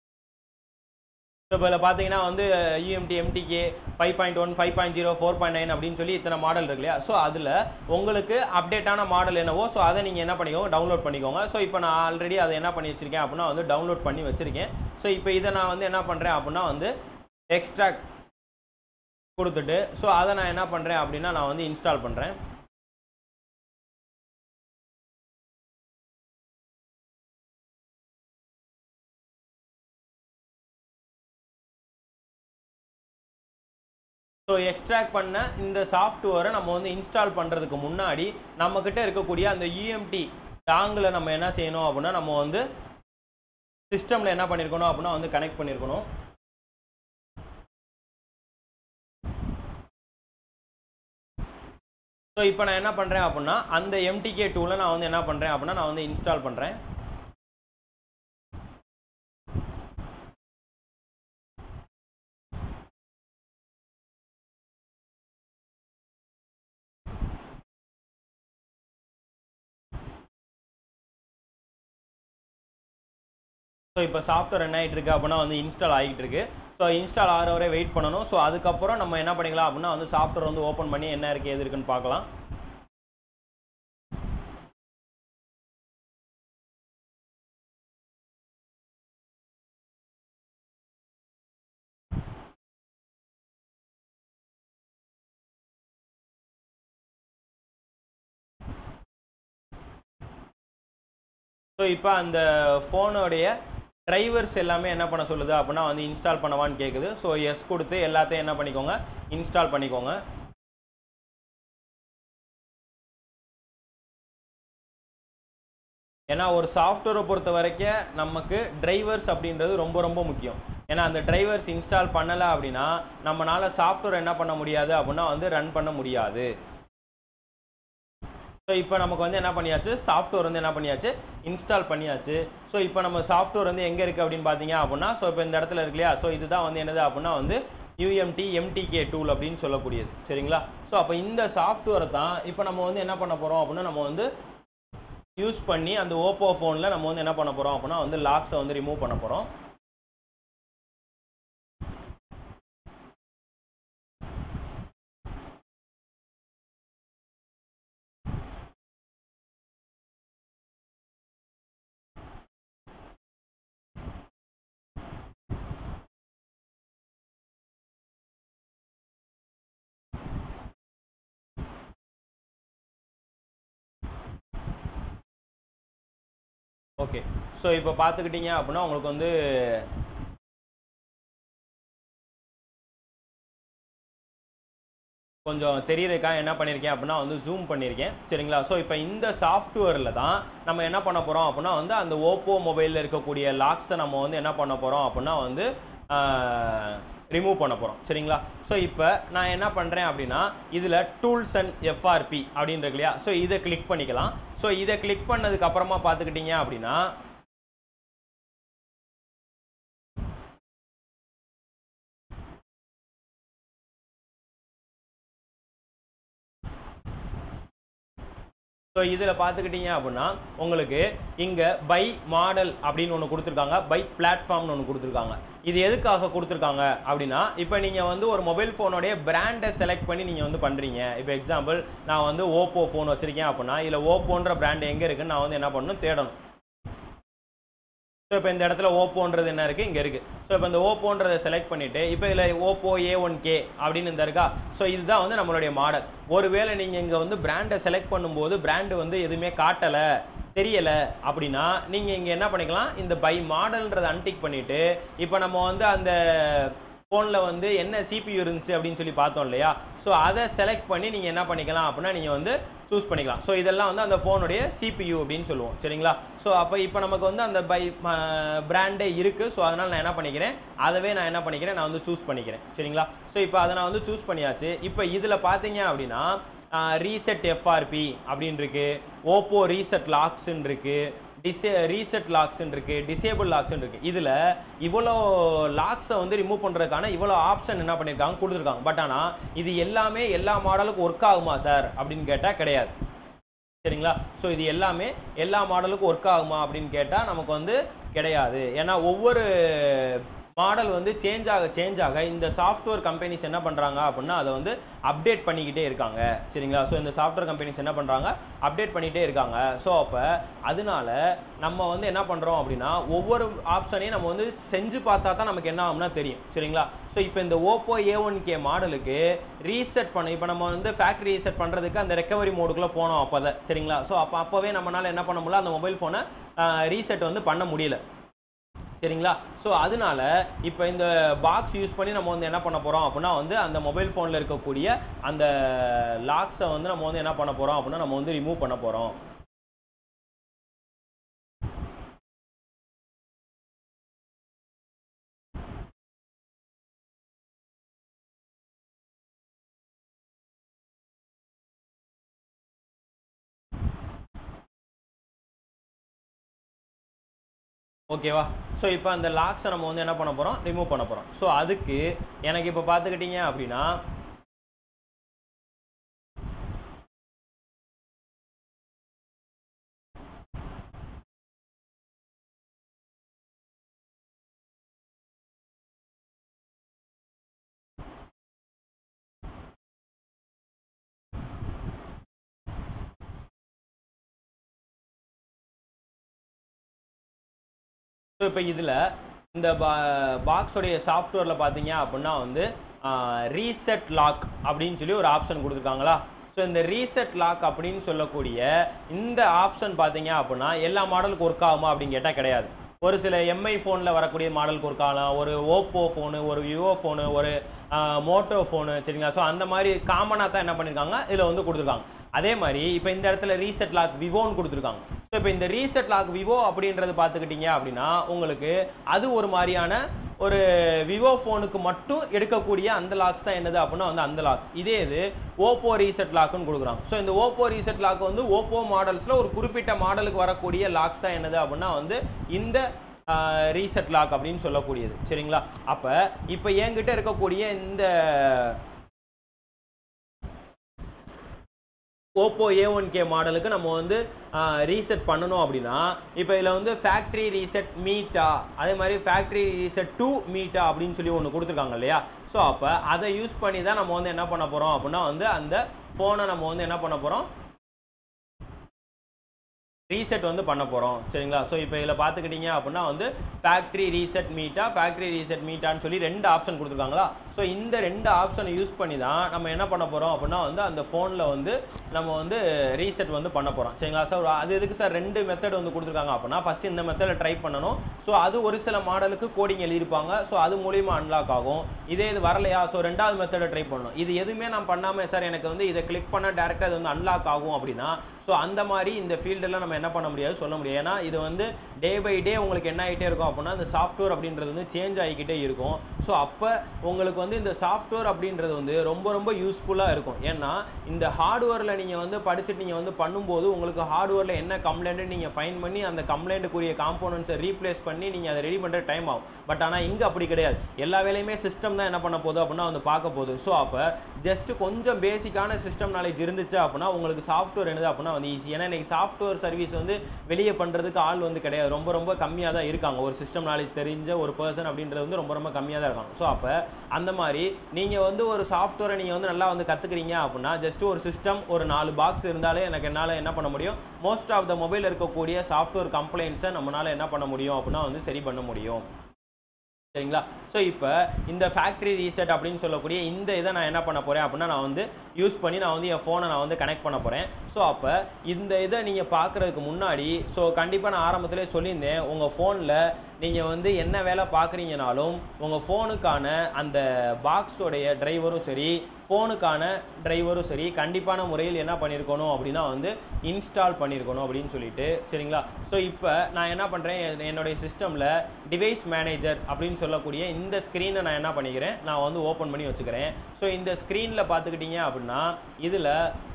ஸோ இப்போ இதில் பார்த்தீங்கன்னா வந்து UMT MTK five point one five point zero four point nine அப்படின்னு சொல்லி இத்தனை மாடல் இருக்கு இல்லையா ஸோ அதில் உங்களுக்கு அப்டேட்டான மாடல் என்னவோ ஸோ அதை நீங்கள் என்ன பண்ணிக்கோங்க டவுன்லோட் பண்ணிக்கோங்க ஸோ இப்போ நான் ஆல்ரெடி அதை என்ன பண்ணி வச்சிருக்கேன் அப்படின்னா வந்து டவுன்லோட் பண்ணி வச்சிருக்கேன் ஸோ இப்போ இதை நான் வந்து என்ன பண்ணுறேன் அப்படின்னா வந்து எக்ஸ்ட்ராக்ட் கொடுத்துட்டு ஸோ அதை நான் என்ன பண்ணுறேன் அப்படின்னா நான் வந்து இன்ஸ்டால் பண்ணுறேன் ஸோ எக்ஸ்ட்ராக்ட் பண்ண இந்த சாஃப்ட்வேரை நம்ம வந்து இன்ஸ்டால் பண்ணுறதுக்கு முன்னாடி நம்மக்கிட்ட இருக்கக்கூடிய அந்த யூஎம்டி டாங்கில் நம்ம என்ன செய்யணும் அப்படின்னா நம்ம வந்து சிஸ்டமில் என்ன பண்ணியிருக்கணும் அப்படின்னா வந்து கனெக்ட் பண்ணியிருக்கணும் ஸோ இப்போ நான் என்ன பண்ணுறேன் அப்படின்னா அந்த எம்டிகே டூலை நான் வந்து என்ன பண்ணுறேன் அப்படின்னா நான் வந்து இன்ஸ்டால் பண்ணுறேன் ஸோ இப்போ சாஃப்ட்வேர் என்ன ஆகிட்டு இருக்கு அப்படின்னா வந்து இன்ஸ்டால் ஆகிட்டு இருக்கு ஸோ இன்ஸ்டால் ஆகிற வரை வெயிட் பண்ணணும் ஸோ அதுக்கப்புறம் நம்ம என்ன பண்ணிக்கலாம் அப்படின்னா வந்து சாஃப்ட்வேர் வந்து ஓப்பன் பண்ணி என்ன இருக்குது எது இருக்குன்னு பார்க்கலாம் ஸோ இப்போ அந்த ஃபோனோடைய டிரைவர்ஸ் எல்லாமே என்ன பண்ண சொல்லுது அப்படின்னா வந்து இன்ஸ்டால் பண்ணவான்னு கேட்குது ஸோ எஸ் கொடுத்து எல்லாத்தையும் என்ன பண்ணிக்கோங்க இன்ஸ்டால் பண்ணிக்கோங்க ஏன்னா ஒரு சாஃப்ட்வேரை பொறுத்த வரைக்கும் நமக்கு டிரைவர்ஸ் அப்படின்றது ரொம்ப ரொம்ப முக்கியம் ஏன்னா அந்த டிரைவர்ஸ் இன்ஸ்டால் பண்ணலை அப்படின்னா நம்மளால சாஃப்ட்வேர் என்ன பண்ண முடியாது அப்படின்னா வந்து ரன் பண்ண முடியாது ஸோ இப்போ நமக்கு வந்து என்ன பண்ணியாச்சு சாஃப்ட்வேர் வந்து என்ன பண்ணியாச்சு இன்ஸ்டால் பண்ணியாச்சு ஸோ இப்போ நம்ம சாஃப்ட்வேர் வந்து எங்கே இருக்குது அப்படின்னு பார்த்தீங்க அப்படின்னா ஸோ இப்போ இந்த இடத்துல இருக்கு இல்லையா ஸோ இதுதான் வந்து என்னது அப்படின்னா வந்து யூஎம்டி எம்டிகே டூல் அப்படின்னு சொல்லக்கூடியது சரிங்களா ஸோ அப்போ இந்த சாஃப்ட்வேரை தான் இப்போ நம்ம வந்து என்ன பண்ண போகிறோம் அப்படின்னா நம்ம வந்து யூஸ் பண்ணி அந்த ஓப்போ ஃபோனில் நம்ம வந்து என்ன பண்ண போகிறோம் அப்படின்னா வந்து லாக்ஸை வந்து ரிமூவ் பண்ண போகிறோம் ஓகே ஸோ இப்போ பார்த்துக்கிட்டிங்க அப்படின்னா உங்களுக்கு வந்து கொஞ்சம் தெரியறதுக்காக என்ன பண்ணியிருக்கேன் அப்படின்னா வந்து ஜூம் பண்ணியிருக்கேன் சரிங்களா ஸோ இப்போ இந்த சாஃப்ட்வேரில் தான் நம்ம என்ன பண்ண போகிறோம் அப்படின்னா வந்து அந்த ஓப்போ மொபைலில் இருக்கக்கூடிய லாக்ஸை நம்ம வந்து என்ன பண்ண போகிறோம் அப்படின்னா வந்து ரிமூவ் பண்ண போகிறோம் சரிங்களா ஸோ இப்போ நான் என்ன பண்ணுறேன் அப்படின்னா இதில் டூல்ஸ் அண்ட் எஃப்ஆர்பி அப்படின்னு இருக்கு இல்லையா ஸோ இதை கிளிக் பண்ணிக்கலாம் ஸோ இதை கிளிக் பண்ணதுக்கு அப்புறமா பார்த்துக்கிட்டிங்க அப்படின்னா ஸோ இதில் பார்த்துக்கிட்டிங்க அப்படின்னா உங்களுக்கு இங்கே பை மாடல் அப்படின்னு ஒன்று கொடுத்துருக்காங்க பை பிளாட்ஃபார்ம்னு ஒன்று கொடுத்துருக்காங்க இது எதுக்காக கொடுத்துருக்காங்க அப்படின்னா இப்போ நீங்கள் வந்து ஒரு மொபைல் ஃபோனோடைய பிராண்டை செலக்ட் பண்ணி நீங்கள் வந்து பண்ணுறீங்க இப்போ எக்ஸாம்பிள் நான் வந்து ஓப்போ ஃபோன் வச்சுருக்கேன் அப்படின்னா இதில் ஓப்போன்ற பிராண்ட் எங்கே இருக்குன்னு நான் வந்து என்ன பண்ணணும் தேடணும் ஸோ இப்போ இந்த இடத்துல ஓப்போன்றது என்ன இருக்குது இங்கே இருக்குது ஸோ இப்போ இந்த ஓப்போன்றதை செலக்ட் பண்ணிவிட்டு இப்போ இதில் ஓப்போ ஏ ஒன் கே அப்படின்னு இந்த இருக்கா ஸோ இதுதான் வந்து நம்மளுடைய மாடல் ஒருவேளை நீங்கள் இங்கே வந்து பிராண்டை செலக்ட் பண்ணும்போது பிராண்டு வந்து எதுவுமே காட்டலை தெரியலை அப்படின்னா நீங்கள் இங்கே என்ன பண்ணிக்கலாம் இந்த பை மாடல்ன்றதை அன்டிக் பண்ணிவிட்டு இப்போ நம்ம வந்து அந்த ஃபோனில் வந்து என்ன சிபியூ இருந்துச்சு அப்படின்னு சொல்லி பார்த்தோம் இல்லையா ஸோ அதை செலக்ட் பண்ணி நீங்கள் என்ன பண்ணிக்கலாம் அப்படின்னா நீங்கள் வந்து சூஸ் பண்ணிக்கலாம் ஸோ இதெல்லாம் வந்து அந்த ஃபோனுடைய சிபியூ அப்படின்னு சொல்லுவோம் சரிங்களா ஸோ அப்போ இப்போ நமக்கு வந்து அந்த பை பிராண்டே இருக்குது ஸோ அதனால் நான் என்ன பண்ணிக்கிறேன் அதவே நான் என்ன பண்ணிக்கிறேன் நான் வந்து சூஸ் பண்ணிக்கிறேன் சரிங்களா ஸோ இப்போ அதை நான் வந்து சூஸ் பண்ணியாச்சு இப்போ இதில் பார்த்தீங்க அப்படின்னா ரீசெட் எஃப்ஆர்பி அப்படின்னு இருக்கு ஓப்போ ரீசெட் லாக்ஸ்ன்னு இருக்கு டிசே ரீசெட் லாக்ஸ்ன்னு இருக்கு டிசேபிள் லாக்ஸ்ன்னு இருக்கு இதில் இவ்வளோ லாக்ஸை வந்து ரிமூவ் பண்ணுறதுக்கான இவ்வளோ ஆப்ஷன் என்ன பண்ணியிருக்காங்க கொடுத்துருக்காங்க பட் ஆனால் இது எல்லாமே எல்லா மாடலுக்கும் ஒர்க் ஆகுமா சார் அப்படின்னு கேட்டால் கிடையாது சரிங்களா ஸோ இது எல்லாமே எல்லா மாடலுக்கும் ஒர்க் ஆகுமா அப்படின்னு கேட்டால் நமக்கு வந்து கிடையாது ஏன்னா ஒவ்வொரு மாடல் வந்து சேஞ்ச் ஆக சேஞ்ச் ஆக இந்த சாஃப்ட்வேர் கம்பெனிஸ் என்ன பண்ணுறாங்க அப்படின்னா அதை வந்து அப்டேட் பண்ணிக்கிட்டே இருக்காங்க சரிங்களா ஸோ இந்த சாஃப்ட்வேர் கம்பெனிஸ் என்ன பண்ணுறாங்க அப்டேட் பண்ணிகிட்டே இருக்காங்க ஸோ அப்போ அதனால நம்ம வந்து என்ன பண்ணுறோம் அப்படின்னா ஒவ்வொரு ஆப்ஷனையும் நம்ம வந்து செஞ்சு பார்த்தா தான் நமக்கு என்ன ஆகும்னா தெரியும் சரிங்களா ஸோ இப்போ இந்த ஓப்போ ஏ ஒன் கே மாடலுக்கு ரீசெட் பண்ண இப்போ நம்ம வந்து ஃபேக்ட்ரி ரீசெட் பண்ணுறதுக்கு அந்த ரெக்கவரி மோடுக்குள்ளே போனோம் அப்போ தான் சரிங்களா ஸோ அப்போ அப்போவே நம்மளால் என்ன பண்ண முடியல அந்த மொபைல் ஃபோனை ரீசெட் வந்து பண்ண முடியல சரிங்களா ஸோ அதனால இப்போ இந்த பாக்ஸ் யூஸ் பண்ணி நம்ம வந்து என்ன பண்ண போகிறோம் அப்படின்னா வந்து அந்த மொபைல் ஃபோனில் இருக்கக்கூடிய அந்த லாக்ஸை வந்து நம்ம வந்து என்ன பண்ண போகிறோம் அப்படின்னா நம்ம வந்து ரிமூவ் பண்ண போகிறோம் ஓகேவா ஸோ இப்போ அந்த லாக்ஸை நம்ம வந்து என்ன பண்ண போகிறோம் ரிமூவ் பண்ண போகிறோம் ஸோ அதுக்கு எனக்கு இப்போ பார்த்துக்கிட்டீங்க அப்படின்னா ஸோ இப்போ இதில் இந்த பா பாக்ஸோடைய சாஃப்ட்வேரில் பார்த்தீங்க அப்படின்னா வந்து ரீசெட் லாக் அப்படின்னு சொல்லி ஒரு ஆப்ஷன் கொடுத்துருக்காங்களா ஸோ இந்த ரீசெட் லாக் அப்படின்னு சொல்லக்கூடிய இந்த ஆப்ஷன் பார்த்தீங்க அப்படின்னா எல்லா மாடலுக்கு ஒர்க் ஆகுமா அப்படின்னு கேட்டால் கிடையாது ஒரு சில எம்ஐ ஃபோனில் வரக்கூடிய மாடலுக்கு ஒர்க் ஆகலாம் ஒரு ஓப்போ ஃபோனு ஒரு விவோ ஃபோனு ஒரு மோட்டோ ஃபோனு சரிங்களா ஸோ அந்த மாதிரி காமனாக தான் என்ன பண்ணியிருக்காங்க இதில் வந்து கொடுத்துருக்காங்க அதே மாதிரி இப்போ இந்த இடத்துல ரீசெட் லாக் விவோன்னு கொடுத்துருக்காங்க ஸோ இப்போ இந்த ரீசெட் லாக் விவோ அப்படின்றது பார்த்துக்கிட்டிங்க அப்படின்னா உங்களுக்கு அது ஒரு மாதிரியான ஒரு விவோ ஃபோனுக்கு மட்டும் எடுக்கக்கூடிய அந்த லாக்ஸ் தான் என்னது அப்படின்னா வந்து அந்த லாக்ஸ் இதே இது ஓப்போ ரீசெட் லாக்னு கொடுக்குறாங்க ஸோ இந்த ஓப்போ ரீசெட் லாக் வந்து ஓப்போ மாடல்ஸில் ஒரு குறிப்பிட்ட மாடலுக்கு வரக்கூடிய லாக்ஸ் தான் என்னது அப்படின்னா வந்து இந்த ரீசெட் லாக் அப்படின்னு சொல்லக்கூடியது சரிங்களா அப்போ இப்போ என்கிட்ட இருக்கக்கூடிய இந்த ஓப்போ ஏ ஒன் கே மாடலுக்கு நம்ம வந்து ரீசெட் பண்ணணும் அப்படின்னா இப்போ இதில் வந்து ஃபேக்ட்ரி ரீசெட் மீட்டா அதே மாதிரி ஃபேக்ட்ரி ரீசெட் டூ மீட்டா அப்படின்னு சொல்லி ஒன்று கொடுத்துருக்காங்க இல்லையா ஸோ அப்போ அதை யூஸ் பண்ணி தான் நம்ம வந்து என்ன பண்ண போகிறோம் அப்படின்னா வந்து அந்த ஃபோனை நம்ம வந்து என்ன பண்ண போகிறோம் ரீசெட் வந்து பண்ண போகிறோம் சரிங்களா ஸோ இப்போ இதில் பார்த்துக்கிட்டிங்க அப்படின்னா வந்து factory reset meta factory reset மீட்டான்னு சொல்லி ரெண்டு ஆப்ஷன் கொடுத்துருக்காங்களா ஸோ இந்த ரெண்டு ஆப்ஷனை யூஸ் பண்ணி தான் நம்ம என்ன பண்ண போகிறோம் அப்படின்னா வந்து அந்த ஃபோனில் வந்து நம்ம வந்து ரீசெட் வந்து பண்ண போகிறோம் சரிங்களா சார் அது எதுக்கு சார் ரெண்டு மெத்தட் வந்து கொடுத்துருக்காங்க அப்படின்னா ஃபஸ்ட்டு இந்த மெத்தடில் ட்ரை பண்ணணும் ஸோ அது ஒரு சில மாடலுக்கு கோடிங் எழுதியிருப்பாங்க ஸோ அது மூலியமாக அன்லாக் ஆகும் இதே இது வரலையா ஸோ ரெண்டாவது மெத்தடை ட்ரை பண்ணணும் இது எதுவுமே நான் பண்ணாமல் சார் எனக்கு வந்து இதை கிளிக் பண்ணால் டேரெக்டாக அது வந்து அன்லாக் ஆகும் அப்படின்னா ஸோ அந்த மாதிரி இந்த ஃபீல்டெல்லாம் நம்ம என்ன பண்ண முடியாது சொல்ல முடியாது ஏன்னா இது வந்து டே பை டே உங்களுக்கு என்ன ஆகிட்டே இருக்கும் அப்படின்னா இந்த சாஃப்ட்வேர் அப்படின்றது வந்து சேஞ்ச் ஆகிக்கிட்டே இருக்கும் ஸோ அப்போ உங்களுக்கு வந்து இந்த சாஃப்ட்வேர் அப்படின்றது வந்து ரொம்ப ரொம்ப யூஸ்ஃபுல்லாக இருக்கும் ஏன்னா இந்த ஹார்ட்வேரில் நீங்கள் வந்து படிச்சுட்டு நீங்கள் வந்து பண்ணும்போது உங்களுக்கு ஹார்ட்வேரில் என்ன கம்ப்ளைண்ட்டு நீங்கள் ஃபைன் பண்ணி அந்த கம்ப்ளைண்ட்டுக்குரிய காம்போனன்ட்ஸை ரீப்ளேஸ் பண்ணி நீங்கள் அதை ரெடி பண்ணுற டைம் ஆகும் பட் ஆனால் இங்கே அப்படி கிடையாது எல்லா வேலையுமே சிஸ்டம் தான் என்ன பண்ண போகுது அப்படின்னா வந்து பார்க்க போகுது ஸோ அப்போ ஜஸ்ட் கொஞ்சம் பேசிக்கான சிஸ்டம் நாலேஜ் இருந்துச்சு அப்படின்னா உங்களுக்கு சாஃப்ட்வேர் என்னது அப்படின்னா வந்து ஈஸி ஏன்னா இன்னைக்கு சாஃப்ட்வேர் சர்வீஸ் வந்து வெளியே பண்ணுறதுக்கு ஆள் வந்து கிடையாது ரொம்ப ரொம்ப கம்மியாக தான் இருக்காங்க ஒரு சிஸ்டம் நாலேஜ் தெரிஞ்ச ஒரு பர்சன் அப்படின்றது வந்து ரொம்ப ரொம்ப கம்மியாக தான் இருக்காங்க ஸோ அப்போ அந்த மாதிரி நீங்கள் வந்து ஒரு சாஃப்ட்வேரை நீங்கள் வந்து நல்லா வந்து கற்றுக்குறீங்க அப்படின்னா ஜஸ்ட் ஒரு சிஸ்டம் ஒரு நாலு பாக்ஸ் இருந்தாலே எனக்கு என்னால் என்ன பண்ண முடியும் மோஸ்ட் ஆஃப் த மொபைல் இருக்கக்கூடிய சாஃப்ட்வேர் கம்ப்ளைண்ட்ஸை நம்மளால் என்ன பண்ண முடியும் அப்படின்னா வந்து சரி பண்ண முடியும் சரிங்களா ஸோ இப்போ இந்த ஃபேக்ட்ரி ரீசெட் அப்படின்னு சொல்லக்கூடிய இந்த இதை நான் என்ன பண்ண போகிறேன் அப்படின்னா நான் வந்து யூஸ் பண்ணி நான் வந்து என் ஃபோனை நான் வந்து கனெக்ட் பண்ண போகிறேன் ஸோ அப்போ இந்த இதை நீங்கள் பார்க்குறதுக்கு முன்னாடி ஸோ கண்டிப்பாக நான் ஆரம்பத்திலே சொல்லியிருந்தேன் உங்கள் ஃபோனில் நீங்கள் வந்து என்ன வேலை பார்க்குறீங்கனாலும் உங்கள் ஃபோனுக்கான அந்த பாக்ஸோடைய டிரைவரும் சரி ஃபோனுக்கான டிரைவரும் சரி கண்டிப்பான முறையில் என்ன பண்ணியிருக்கணும் அப்படின்னா வந்து இன்ஸ்டால் பண்ணியிருக்கணும் அப்படின்னு சொல்லிட்டு சரிங்களா ஸோ இப்போ நான் என்ன பண்ணுறேன் என்னுடைய சிஸ்டமில் டிவைஸ் மேனேஜர் அப்படின்னு சொல்லக்கூடிய இந்த ஸ்க்ரீனை நான் என்ன பண்ணிக்கிறேன் நான் வந்து ஓப்பன் பண்ணி வச்சுக்கிறேன் ஸோ இந்த ஸ்க்ரீனில் பார்த்துக்கிட்டிங்க அப்படின்னா இதில்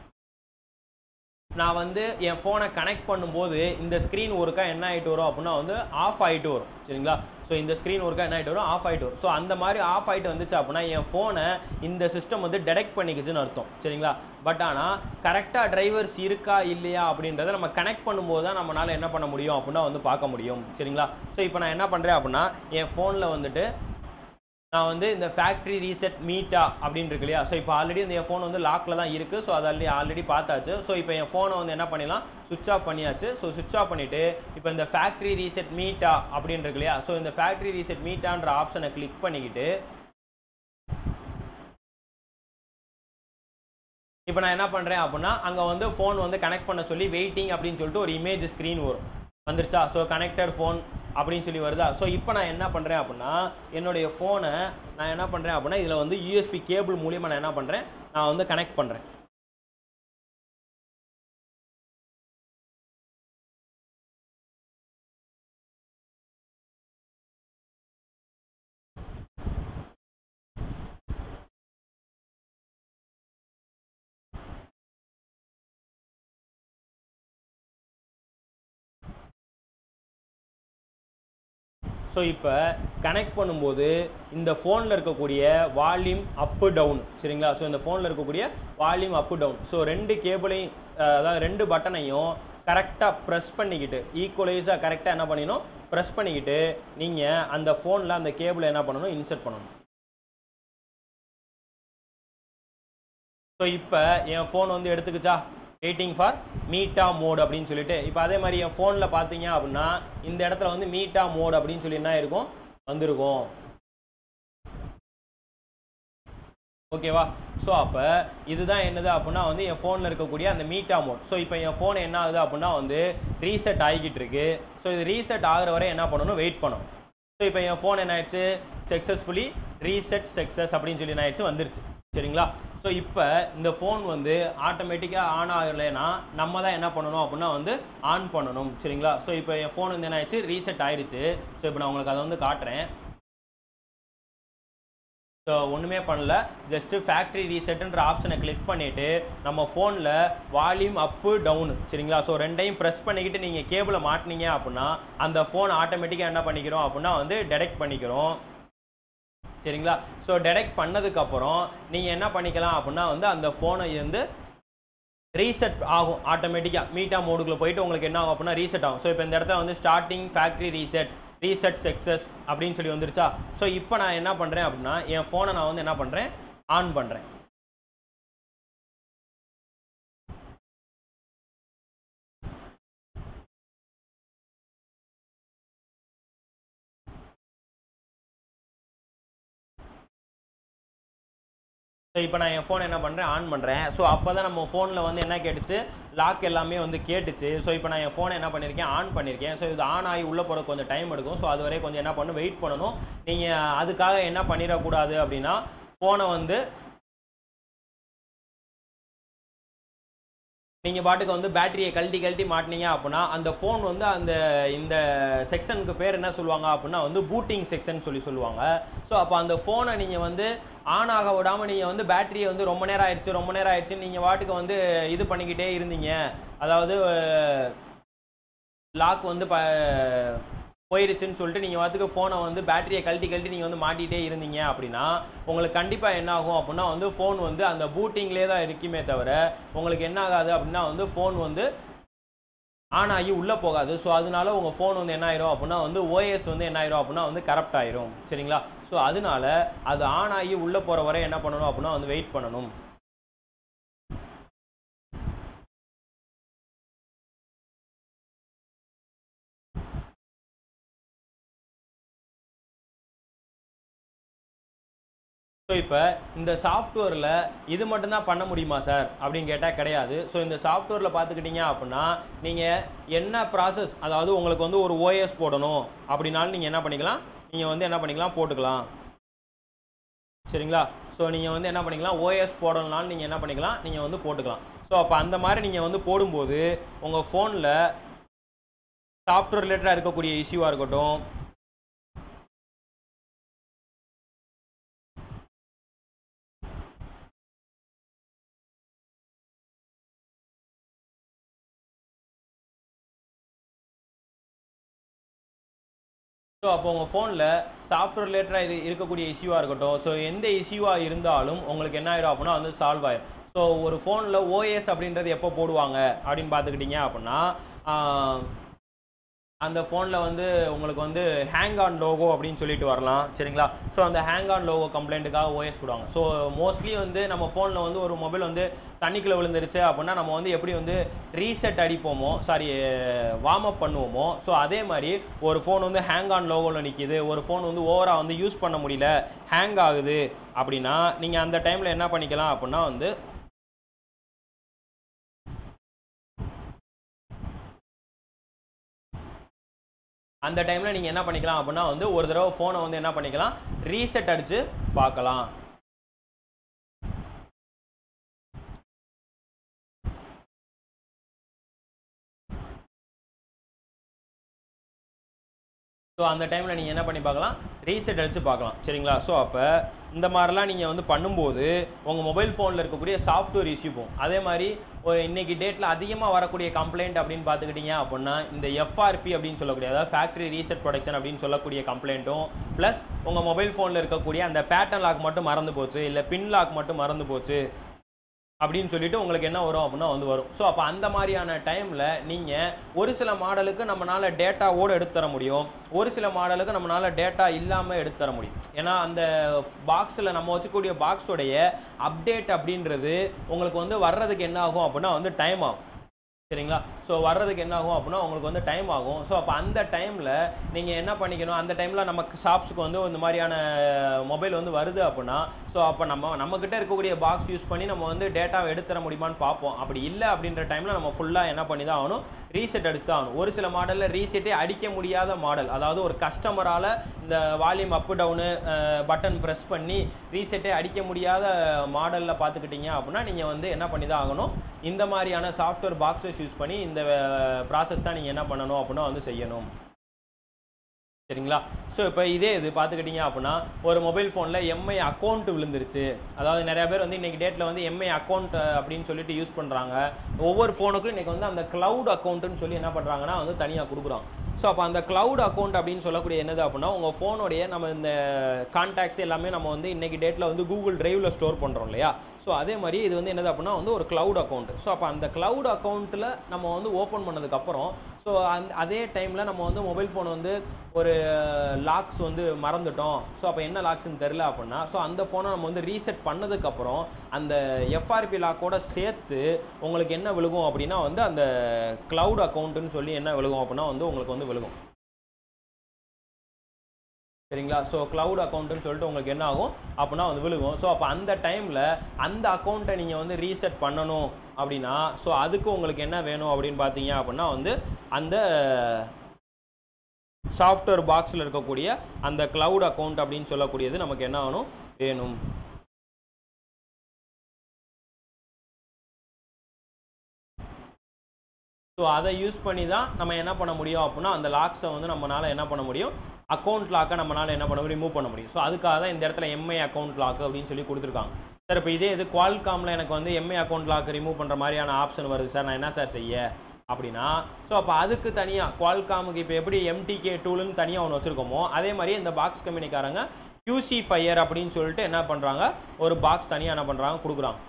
நான் வந்து என் ஃபோனை கனெக்ட் பண்ணும்போது இந்த ஸ்க்ரீன் ஒருக்கா என்ன ஆகிட்டு வரும் அப்படின்னா வந்து ஆஃப் ஆகிட்டு வரும் சரிங்களா ஸோ இந்த ஸ்க்ரீன் ஒருக்கா என்ன ஆகிட்டு வரும் ஆஃப் ஆகிட்டு வரும் ஸோ அந்த மாதிரி ஆஃப் ஆகிட்டு வந்துச்சு அப்படின்னா என் ஃபோனை இந்த சிஸ்டம் வந்து டெடெக்ட் பண்ணிக்கிச்சுன்னு அர்த்தம் சரிங்களா பட் ஆனால் கரெக்டாக டிரைவர்ஸ் இருக்கா இல்லையா அப்படின்றத நம்ம கனெக்ட் பண்ணும்போது தான் நம்மளால் என்ன பண்ண முடியும் அப்படின்னா வந்து பார்க்க முடியும் சரிங்களா ஸோ இப்போ நான் என்ன பண்ணுறேன் அப்படின்னா என் ஃபோனில் வந்துட்டு நான் வந்து இந்த ஃபேக்ட்ரி ரீசெட் மீட்டா அப்படின்னு இருக்கு இல்லையா ஸோ இப்போ ஆல்ரெடி இந்த என் ஃபோன் வந்து லாக்கில் தான் இருக்குது ஸோ அதை ஆல்ரெடி ஆல்ரெடி பார்த்தாச்சு ஸோ இப்போ என் ஃபோனை வந்து என்ன பண்ணிடலாம் சுவிச் ஆஃப் பண்ணியாச்சு ஸோ சுவிச் ஆஃப் பண்ணிவிட்டு இப்போ இந்த ஃபேக்ட்ரி ரீசெட் மீட்டா அப்படின்னு இருக்கு இல்லையா ஸோ இந்த ஃபேக்ட்ரி ரீசெட் மீட்டான்ற ஆப்ஷனை கிளிக் பண்ணிக்கிட்டு இப்போ நான் என்ன பண்ணுறேன் அப்படின்னா அங்கே வந்து ஃபோன் வந்து கனெக்ட் பண்ண சொல்லி வெயிட்டிங் அப்படின்னு சொல்லிட்டு ஒரு இமேஜ் ஸ்க்ரீன் வரும் வந்துருச்சா ஸோ கனெக்டட் ஃபோன் அப்படின்னு சொல்லி வருதா ஸோ இப்போ நான் என்ன பண்ணுறேன் அப்படின்னா என்னுடைய ஃபோனை நான் என்ன பண்ணுறேன் அப்படின்னா இதில் வந்து யூஎஸ்பி கேபிள் மூலியமாக நான் என்ன பண்ணுறேன் நான் வந்து கனெக்ட் பண்ணுறேன் ஸோ இப்போ கனெக்ட் பண்ணும்போது இந்த ஃபோனில் இருக்கக்கூடிய வால்யூம் அப்பு டவுன் சரிங்களா ஸோ இந்த ஃபோனில் இருக்கக்கூடிய வால்யூம் அப்பு டவுன் ஸோ ரெண்டு கேபிளையும் அதாவது ரெண்டு பட்டனையும் கரெக்டாக ப்ரெஸ் பண்ணிக்கிட்டு ஈக்குவலைஸாக கரெக்டாக என்ன பண்ணிடணும் ப்ரெஸ் பண்ணிக்கிட்டு நீங்கள் அந்த ஃபோனில் அந்த கேபிளை என்ன பண்ணணும் இன்சர்ட் பண்ணணும் ஸோ இப்போ என் ஃபோன் வந்து எடுத்துக்கிச்சா வெயிட்டிங் ஃபார் மீட்டா மோட் அப்படின்னு சொல்லிட்டு இப்போ அதே மாதிரி என் ஃபோனில் பார்த்தீங்க அப்படின்னா இந்த இடத்துல வந்து மீட்டா மோட் அப்படின்னு சொல்லி என்ன இருக்கும் வந்திருக்கும் ஓகேவா ஸோ அப்போ இதுதான் என்னது அப்படின்னா வந்து என் ஃபோனில் இருக்கக்கூடிய அந்த மீட்டா மோட் ஸோ இப்போ என் ஃபோன் என்ன ஆகுது அப்படின்னா வந்து ரீசெட் ஆகிக்கிட்டு இருக்கு ஸோ இது ரீசெட் ஆகிற வரை என்ன பண்ணணும் வெயிட் பண்ணணும் ஸோ இப்போ என் ஃபோன் என்ன ஆயிடுச்சு சக்ஸஸ்ஃபுல்லி ரீசெட் சக்ஸஸ் அப்படின்னு சொல்லி என்ன ஆயிடுச்சு வந்துருச்சு சரிங்களா ஸோ இப்போ இந்த ஃபோன் வந்து ஆட்டோமேட்டிக்காக ஆன் ஆகலைன்னா நம்ம தான் என்ன பண்ணணும் அப்படின்னா வந்து ஆன் பண்ணணும் சரிங்களா ஸோ இப்போ என் ஃபோன் வந்து என்ன ஆயிடுச்சு ரீசெட் ஆயிடுச்சு ஸோ இப்போ நான் உங்களுக்கு அதை வந்து காட்டுறேன் ஸோ ஒன்றுமே பண்ணல ஜஸ்ட்டு ஃபேக்ட்ரி ரீசெட்டுன்ற ஆப்ஷனை கிளிக் பண்ணிவிட்டு நம்ம ஃபோனில் வால்யூம் அப்பு டவுனு சரிங்களா ஸோ ரெண்டையும் ப்ரெஸ் பண்ணிக்கிட்டு நீங்கள் கேபிளை மாட்டினீங்க அப்படின்னா அந்த ஃபோன் ஆட்டோமேட்டிக்காக என்ன பண்ணிக்கிறோம் அப்படின்னா வந்து டெடெக்ட் பண்ணிக்கிறோம் சரிங்களா ஸோ டெடெக்ட் பண்ணதுக்கப்புறம் நீங்கள் என்ன பண்ணிக்கலாம் அப்படின்னா வந்து அந்த ஃபோனை வந்து ரீசெட் ஆகும் ஆட்டோமேட்டிக்காக மீட்டா மோடுக்குள்ளே போயிட்டு உங்களுக்கு என்ன ஆகும் அப்படின்னா ரீசெட் ஆகும் ஸோ இப்போ இந்த இடத்துல வந்து starting factory reset reset success அப்படின்னு சொல்லி வந்துருச்சா ஸோ இப்போ நான் என்ன பண்ணுறேன் அப்படின்னா என் ஃபோனை நான் வந்து என்ன பண்ணுறேன் ஆன் பண்ணுறேன் ஸோ இப்போ நான் என் ஃபோன் என்ன பண்ணுறேன் ஆன் பண்ணுறேன் ஸோ அப்போ தான் நம்ம ஃபோனில் வந்து என்ன கேட்டுச்சு லாக் எல்லாமே வந்து கேட்டுச்சு ஸோ இப்போ நான் என் ஃபோனை என்ன பண்ணியிருக்கேன் ஆன் பண்ணியிருக்கேன் ஸோ இது ஆன் ஆகி உள்ளே போகிற கொஞ்சம் டைம் எடுக்கும் ஸோ அது வரை கொஞ்சம் என்ன பண்ணணும் வெயிட் பண்ணணும் நீங்கள் அதுக்காக என்ன பண்ணிடக்கூடாது அப்படின்னா ஃபோனை வந்து நீங்கள் பாட்டுக்கு வந்து பேட்டரியை கழட்டி கழட்டி மாட்டினீங்க அப்படின்னா அந்த ஃபோன் வந்து அந்த இந்த செக்ஷனுக்கு பேர் என்ன சொல்லுவாங்க அப்படின்னா வந்து பூட்டிங் செக்ஷன் சொல்லி சொல்லுவாங்க ஸோ அப்போ அந்த ஃபோனை நீங்கள் வந்து ஆன் ஆக விடாமல் நீங்கள் வந்து பேட்டரியை வந்து ரொம்ப நேரம் ஆயிடுச்சு ரொம்ப நேரம் ஆயிடுச்சு நீங்கள் பாட்டுக்கு வந்து இது பண்ணிக்கிட்டே இருந்தீங்க அதாவது லாக் வந்து ப போயிருச்சுன்னு சொல்லிட்டு நீங்கள் வாத்துக்கு ஃபோனை வந்து பேட்டரியை கழட்டி கழட்டி நீங்கள் வந்து மாட்டிகிட்டே இருந்தீங்க அப்படின்னா உங்களுக்கு கண்டிப்பாக என்ன ஆகும் அப்படின்னா வந்து ஃபோன் வந்து அந்த பூட்டிங்லேயே தான் இருக்குமே தவிர உங்களுக்கு என்ன ஆகாது அப்படின்னா வந்து ஃபோன் வந்து ஆன் ஆகி உள்ளே போகாது ஸோ அதனால உங்கள் ஃபோன் வந்து என்ன ஆயிரும் அப்படின்னா வந்து ஓஎஸ் வந்து என்ன ஆயிரும் அப்படின்னா வந்து கரப்ட் ஆயிரும் சரிங்களா ஸோ அதனால அது ஆன் ஆகி உள்ளே போகிற வரை என்ன பண்ணணும் அப்படின்னா வந்து வெயிட் பண்ணணும் ஸோ இப்போ இந்த சாஃப்ட்வேரில் இது மட்டும்தான் பண்ண முடியுமா சார் அப்படின்னு கேட்டால் கிடையாது ஸோ இந்த சாஃப்ட்வேரில் பார்த்துக்கிட்டீங்க அப்படின்னா நீங்கள் என்ன ப்ராசஸ் அதாவது உங்களுக்கு வந்து ஒரு ஓஎஸ் போடணும் அப்படின்னாலும் நீங்கள் என்ன பண்ணிக்கலாம் நீங்கள் வந்து என்ன பண்ணிக்கலாம் போட்டுக்கலாம் சரிங்களா ஸோ நீங்கள் வந்து என்ன பண்ணிக்கலாம் ஓஎஸ் போடணும்னாலும் நீங்கள் என்ன பண்ணிக்கலாம் நீங்கள் வந்து போட்டுக்கலாம் ஸோ அப்போ அந்த மாதிரி நீங்கள் வந்து போடும்போது உங்கள் ஃபோனில் சாஃப்ட்வேர் ரிலேட்டடாக இருக்கக்கூடிய இஷ்யூவாக இருக்கட்டும் ஸோ அப்போ உங்கள் ஃபோனில் சாஃப்ட்வேர் ரிலேட்டடாக இரு இருக்கக்கூடிய இஷ்யூவாக இருக்கட்டும் ஸோ எந்த இஷ்யூவாக இருந்தாலும் உங்களுக்கு என்ன ஆயிரும் அப்படின்னா வந்து சால்வ் ஆயிரும் ஸோ ஒரு ஃபோனில் ஓஎஸ் அப்படின்றது எப்போ போடுவாங்க அப்படின்னு பார்த்துக்கிட்டிங்க அப்படின்னா ஆஹ், அந்த ஃபோனில் வந்து உங்களுக்கு வந்து ஹேங் ஆன் லோகோ அப்படின்னு சொல்லிட்டு வரலாம் சரிங்களா ஸோ அந்த ஹேங் ஆன் லோகோ கம்ப்ளைண்ட்டுக்காக ஓஎஸ் போடுவாங்க ஸோ மோஸ்ட்லி வந்து நம்ம ஃபோனில் வந்து ஒரு மொபைல் வந்து தண்ணிக்குள்ளே விழுந்துருச்சு அப்படின்னா நம்ம வந்து எப்படி வந்து ரீசெட் அடிப்போமோ சாரி வார்ம் அப் பண்ணுவோமோ ஸோ அதே மாதிரி ஒரு ஃபோன் வந்து ஹேங் ஆன் லோகோவில் நிற்கிது ஒரு ஃபோன் வந்து ஓவராக வந்து யூஸ் பண்ண முடியல ஹேங் ஆகுது அப்படின்னா நீங்கள் அந்த டைமில் என்ன பண்ணிக்கலாம் அப்படின்னா வந்து அந்த டைமில் நீங்கள் என்ன பண்ணிக்கலாம் அப்படின்னா வந்து ஒரு தடவை ஃபோனை வந்து என்ன பண்ணிக்கலாம் ரீசெட் அடித்து பார்க்கலாம் ஸோ அந்த டைமில் நீங்கள் என்ன பண்ணி பார்க்கலாம் ரீசெட் அடித்து பார்க்கலாம் சரிங்களா ஸோ அப்போ இந்த மாதிரிலாம் நீங்கள் வந்து பண்ணும்போது உங்கள் மொபைல் ஃபோனில் இருக்கக்கூடிய சாஃப்ட்வேர் இஷ்யூ போகும் அதே மாதிரி ஒரு இன்னைக்கு டேட்டில் அதிகமாக வரக்கூடிய கம்ப்ளைண்ட் அப்படின்னு பார்த்துக்கிட்டிங்க அப்படின்னா இந்த எஃப்ஆர்பி அப்படின்னு சொல்லக்கூடிய அதாவது ஃபேக்ட்ரி ரீசெட் ப்ரொடக்ஷன் அப்படின்னு சொல்லக்கூடிய கம்ப்ளைண்ட்டும் ப்ளஸ் உங்கள் மொபைல் ஃபோனில் இருக்கக்கூடிய அந்த பேட்டர்ன் லாக் மட்டும் மறந்து போச்சு இல்லை பின் லாக் மட்டும் மறந்து போச்சு அப்படின்னு சொல்லிட்டு உங்களுக்கு என்ன வரும் அப்படின்னா வந்து வரும் ஸோ அப்போ அந்த மாதிரியான டைமில் நீங்கள் ஒரு சில மாடலுக்கு நம்மளால் டேட்டாவோடு எடுத்து தர முடியும் ஒரு சில மாடலுக்கு நம்மளால் டேட்டா இல்லாமல் எடுத்து தர முடியும் ஏன்னா அந்த பாக்ஸில் நம்ம வச்சுக்கூடிய பாக்ஸோடைய அப்டேட் அப்படின்றது உங்களுக்கு வந்து வர்றதுக்கு என்ன ஆகும் அப்படின்னா வந்து டைம் ஆகும் சரிங்களா ஸோ வர்றதுக்கு என்ன ஆகும் அப்படின்னா உங்களுக்கு வந்து டைம் ஆகும் ஸோ அப்போ அந்த டைமில் நீங்கள் என்ன பண்ணிக்கணும் அந்த டைமில் நமக்கு ஷாப்ஸுக்கு வந்து இந்த மாதிரியான மொபைல் வந்து வருது அப்படின்னா ஸோ அப்போ நம்ம நம்மக்கிட்ட இருக்கக்கூடிய பாக்ஸ் யூஸ் பண்ணி நம்ம வந்து டேட்டாவை எடுத்துற முடியுமான்னு பார்ப்போம் அப்படி இல்லை அப்படின்ற டைமில் நம்ம ஃபுல்லாக என்ன பண்ணி தான் ஆகணும் ரீசெட் அடிச்சு தான் ஆகணும் ஒரு சில மாடலில் ரீசெட்டே அடிக்க முடியாத மாடல் அதாவது ஒரு கஸ்டமரால் இந்த volume up down button press பண்ணி ரீசெட்டே அடிக்க முடியாத மாடலில் பார்த்துக்கிட்டீங்க அப்படின்னா நீங்கள் வந்து என்ன பண்ணி தான் ஆகணும் இந்த மாதிரியான சாஃப்ட்வேர் பாக்ஸஸ் யூஸ் பண்ணி இந்த ப்ராசஸ் தான் நீங்கள் என்ன பண்ணணும் அப்படின்னா வந்து செய்யணும் சரிங்களா ஸோ இப்போ இதே இது பார்த்துக்கிட்டிங்க அப்படின்னா ஒரு மொபைல் ஃபோனில் எம்ஐ அக்கௌண்ட் விழுந்துருச்சு அதாவது நிறைய பேர் வந்து இன்றைக்கி டேட்டில் வந்து எம்ஐ அக்கௌண்ட் அப்படின்னு சொல்லிட்டு யூஸ் பண்ணுறாங்க ஒவ்வொரு ஃபோனுக்கும் இன்றைக்கி வந்து அந்த க்ளவுட் அக்கௌண்ட்டுன்னு சொல்லி என்ன பண்ணுறாங்கன்னா வந்து தனியாக கொடுக்குறாங்க ஸோ அப்போ அந்த க்ளவுட் அக்கௌண்ட் அப்படின்னு சொல்லக்கூடிய என்னது அப்படின்னா உங்கள் ஃபோனுடைய நம்ம இந்த கான்டாக்ட்ஸ் எல்லாமே நம்ம வந்து இன்றைக்கி டேட்டில் வந்து கூகுள் டிரைவில் ஸ்டோர் பண்ணுறோம் இல்லையா ஸோ அதே மாதிரி இது வந்து என்னது அப்படின்னா வந்து ஒரு க்ளவுட் அக்கௌண்ட் ஸோ அப்போ அந்த க்ளவுட் அக்கௌண்ட்டில் நம்ம வந்து ஓப்பன் பண்ணதுக்கப்புறம் ஸோ அந்த அதே டைமில் நம்ம வந்து மொபைல் ஃபோன் வந்து ஒரு லாக்ஸ் வந்து மறந்துட்டோம் ஸோ அப்போ என்ன லாக்ஸ்னு தெரில அப்படின்னா ஸோ அந்த ஃபோனை நம்ம வந்து ரீசெட் பண்ணதுக்கப்புறம் அந்த எஃப்ஆர்பி லாக்கோட சேர்த்து உங்களுக்கு என்ன விழுகும் அப்படின்னா வந்து அந்த க்ளவுட் அக்கௌண்ட்டுன்னு சொல்லி என்ன விழுகும் அப்படின்னா வந்து உங்களுக்கு வந்து விழுகும் சரிங்களா ஸோ க்ளவுட் அக்கௌண்ட்டுன்னு சொல்லிட்டு உங்களுக்கு என்ன ஆகும் அப்படின்னா வந்து விழுகும் ஸோ அப்போ அந்த டைமில் அந்த அக்கௌண்ட்டை நீங்கள் வந்து ரீசெட் பண்ணணும் அப்படின்னா ஸோ அதுக்கு உங்களுக்கு என்ன வேணும் அப்படின்னு பார்த்தீங்க அப்படின்னா வந்து அந்த சாஃப்ட்வேர் பாக்ஸில் இருக்கக்கூடிய அந்த க்ளவுட் அக்கௌண்ட் அப்படின்னு சொல்லக்கூடியது நமக்கு என்ன ஆகணும் வேணும் ஸோ அதை யூஸ் பண்ணி தான் நம்ம என்ன பண்ண முடியும் அப்படின்னா அந்த லாக்ஸை வந்து நம்மளால் என்ன பண்ண முடியும் அக்கௌண்ட் லாக்கை நம்மளால் என்ன பண்ண முடியும் ரிமூவ் பண்ண முடியும் ஸோ அதுக்காக தான் இந்த இடத்துல எம்ஐ அக்கௌண்ட் லாக் அப்படின்னு சொல்லி கொடுத்துருக்காங்க சார் இப்போ இதே இது குவால்காமில் எனக்கு வந்து எம்ஐ அக்கௌண்ட் லாக் ரிமூவ் பண்ணுற மாதிரியான ஆப்ஷன் வருது சார் நான் என்ன சார் செய்ய அப்படின்னா ஸோ அப்போ அதுக்கு தனியாக குவால்காமுக்கு இப்போ எப்படி எம்டிகே டூலுன்னு தனியாக ஒன்று வச்சுருக்கோமோ அதே மாதிரி இந்த பாக்ஸ் கம்பெனிக்காரங்க QC ஃபயர் அப்படின்னு சொல்லிட்டு என்ன பண்ணுறாங்க ஒரு பாக்ஸ் தனியாக என்ன பண்ணுறாங்க கொடுக்குறாங்க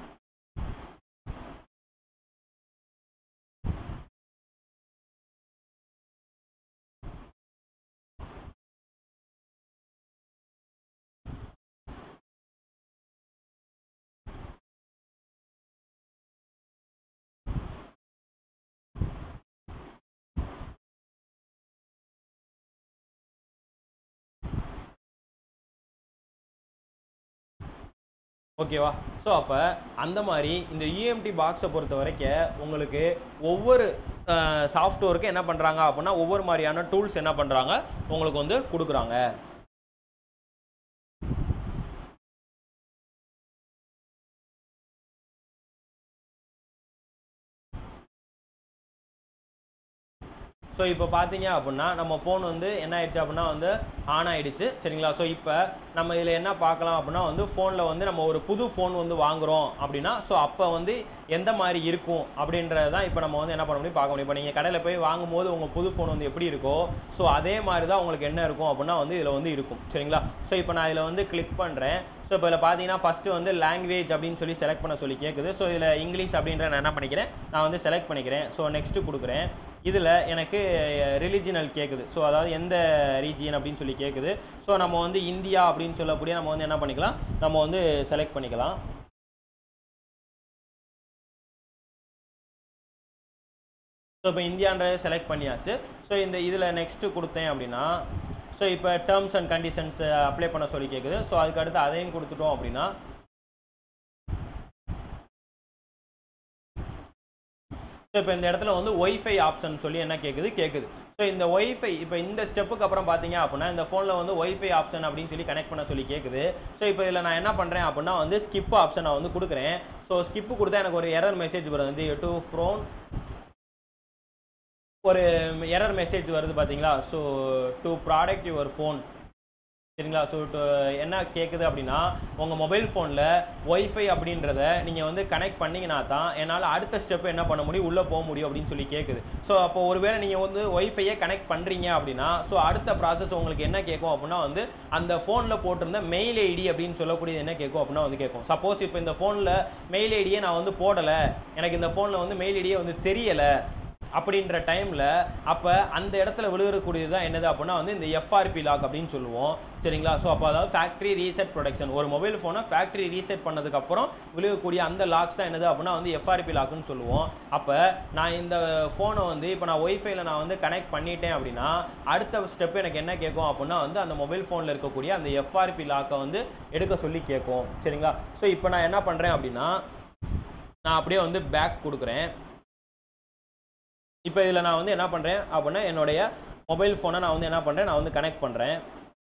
ஓகேவா ஸோ அப்போ அந்த மாதிரி இந்த யூஎம்டி பாக்ஸை பொறுத்த வரைக்கும் உங்களுக்கு ஒவ்வொரு சாஃப்ட்வேருக்கு என்ன பண்ணுறாங்க அப்படின்னா ஒவ்வொரு மாதிரியான டூல்ஸ் என்ன பண்ணுறாங்க உங்களுக்கு வந்து கொடுக்குறாங்க ஸோ இப்போ பார்த்தீங்க அப்படின்னா நம்ம ஃபோன் வந்து என்ன ஆயிடுச்சு அப்படின்னா வந்து ஆன் ஆயிடுச்சு சரிங்களா ஸோ இப்போ நம்ம இதில் என்ன பார்க்கலாம் அப்படின்னா வந்து ஃபோனில் வந்து நம்ம ஒரு புது ஃபோன் வந்து வாங்குறோம் அப்படின்னா ஸோ அப்போ வந்து எந்த மாதிரி இருக்கும் அப்படின்றது தான் இப்போ நம்ம வந்து என்ன பண்ண முடியும் பார்க்க முடியும் இப்போ நீங்கள் கடையில் போய் வாங்கும்போது உங்கள் புது ஃபோன் வந்து எப்படி இருக்கோ ஸோ அதே மாதிரி தான் உங்களுக்கு என்ன இருக்கும் அப்படின்னா வந்து இதில் வந்து இருக்கும் சரிங்களா ஸோ இப்போ நான் இதில் வந்து கிளிக் பண்ணுறேன் ஸோ இப்போ இதில் பார்த்தீங்கன்னா ஃபஸ்ட்டு வந்து லாங்குவேஜ் அப்படின்னு சொல்லி செலக்ட் பண்ண சொல்லி கேட்குது ஸோ இதில் இங்கிலீஷ் அப்படின்ற நான் என்ன பண்ணிக்கிறேன் நான் வந்து செலக்ட் பண்ணிக்கிறேன் ஸோ நெக்ஸ்ட்டு கொடுக்குறேன் இதில் எனக்கு ரிலிஜினல் கேட்குது ஸோ அதாவது எந்த ரீஜியன் அப்படின்னு சொல்லி கேட்குது ஸோ நம்ம வந்து இந்தியா அப்படின்னு சொல்லக்கூடிய நம்ம வந்து என்ன பண்ணிக்கலாம் நம்ம வந்து செலக்ட் பண்ணிக்கலாம் ஸோ இப்போ இந்தியான்றதை செலக்ட் பண்ணியாச்சு ஸோ இந்த இதில் நெக்ஸ்ட்டு கொடுத்தேன் அப்படின்னா ஸோ இப்போ டேர்ம்ஸ் அண்ட் கண்டிஷன்ஸ் அப்ளை பண்ண சொல்லி கேட்குது ஸோ அதுக்கு அடுத்து அதையும் கொடுத்துட்டோம் அப்படின்னா ஸோ இப்போ இந்த இடத்துல வந்து ஒய்ஃபை ஆப்ஷன் சொல்லி என்ன கேட்குது கேட்குது ஸோ இந்த ஒய்ஃபை இப்போ இந்த ஸ்டெப்புக்கு அப்புறம் பார்த்தீங்க அப்படின்னா இந்த ஃபோனில் வந்து ஒய்ஃபை ஆப்ஷன் அப்படின்னு சொல்லி கனெக்ட் பண்ண சொல்லி கேட்குது ஸோ இப்போ இதில் நான் என்ன பண்ணுறேன் அப்படின்னா வந்து ஸ்கிப் ஆப்ஷன் நான் வந்து கொடுக்குறேன் ஸோ ஸ்கிப்பு கொடுத்தா எனக்கு ஒரு எரர் மெசேஜ் வரும் வந்து டு ஃபோன் ஒரு எரர் மெசேஜ் வருது பார்த்தீங்களா so to product your phone சரிங்களா ஸோ என்ன கேட்குது அப்படின்னா உங்கள் மொபைல் ஃபோனில் ஒய்ஃபை அப்படின்றத நீங்கள் வந்து கனெக்ட் பண்ணிங்கன்னா தான் என்னால் அடுத்த ஸ்டெப் என்ன பண்ண முடியும் உள்ளே போக முடியும் அப்படின்னு சொல்லி கேட்குது ஸோ அப்போ ஒருவேளை நீங்கள் வந்து ஒய்ஃபையை கனெக்ட் பண்ணுறீங்க அப்படின்னா ஸோ அடுத்த ப்ராசஸ் உங்களுக்கு என்ன கேட்கும் அப்படின்னா வந்து அந்த ஃபோனில் போட்டிருந்த மெயில் ஐடி அப்படின்னு சொல்லக்கூடியது என்ன கேட்கும் அப்படின்னா வந்து கேட்கும் சப்போஸ் இப்போ இந்த ஃபோனில் மெயில் ஐடியை நான் வந்து போடலை எனக்கு இந்த ஃபோனில் வந்து மெயில் ஐடியே வந்து தெரியலை அப்படின்ற டைமில் அப்போ அந்த இடத்துல விழுகக்கூடியது தான் என்னது அப்படின்னா வந்து இந்த எஃப்ஆர்பி லாக் அப்படின்னு சொல்லுவோம் சரிங்களா ஸோ அப்போ அதாவது ஃபேக்ட்ரி ரீசெட் ப்ரொடக்ஷன் ஒரு மொபைல் ஃபோனை ஃபேக்ட்ரி ரீசெட் பண்ணதுக்கப்புறம் விழுகக்கூடிய அந்த லாக்ஸ் தான் என்னது அப்படின்னா வந்து எஃப்ஆர்பி லாக்குன்னு சொல்லுவோம் அப்போ நான் இந்த ஃபோனை வந்து இப்போ நான் ஒய்ஃபைல நான் வந்து கனெக்ட் பண்ணிட்டேன் அப்படின்னா அடுத்த ஸ்டெப் எனக்கு என்ன கேட்கும் அப்படின்னா வந்து அந்த மொபைல் ஃபோனில் இருக்கக்கூடிய அந்த எஃப்ஆர்பி லாக்கை வந்து எடுக்க சொல்லி கேட்கும் சரிங்களா ஸோ இப்போ நான் என்ன பண்ணுறேன் அப்படின்னா நான் அப்படியே வந்து பேக் கொடுக்குறேன் இப்போ இதில் நான் வந்து என்ன பண்ணுறேன் அப்படின்னா என்னுடைய மொபைல் ஃபோனை நான் வந்து என்ன பண்ணுறேன் நான் வந்து கனெக்ட் பண்ணுறேன்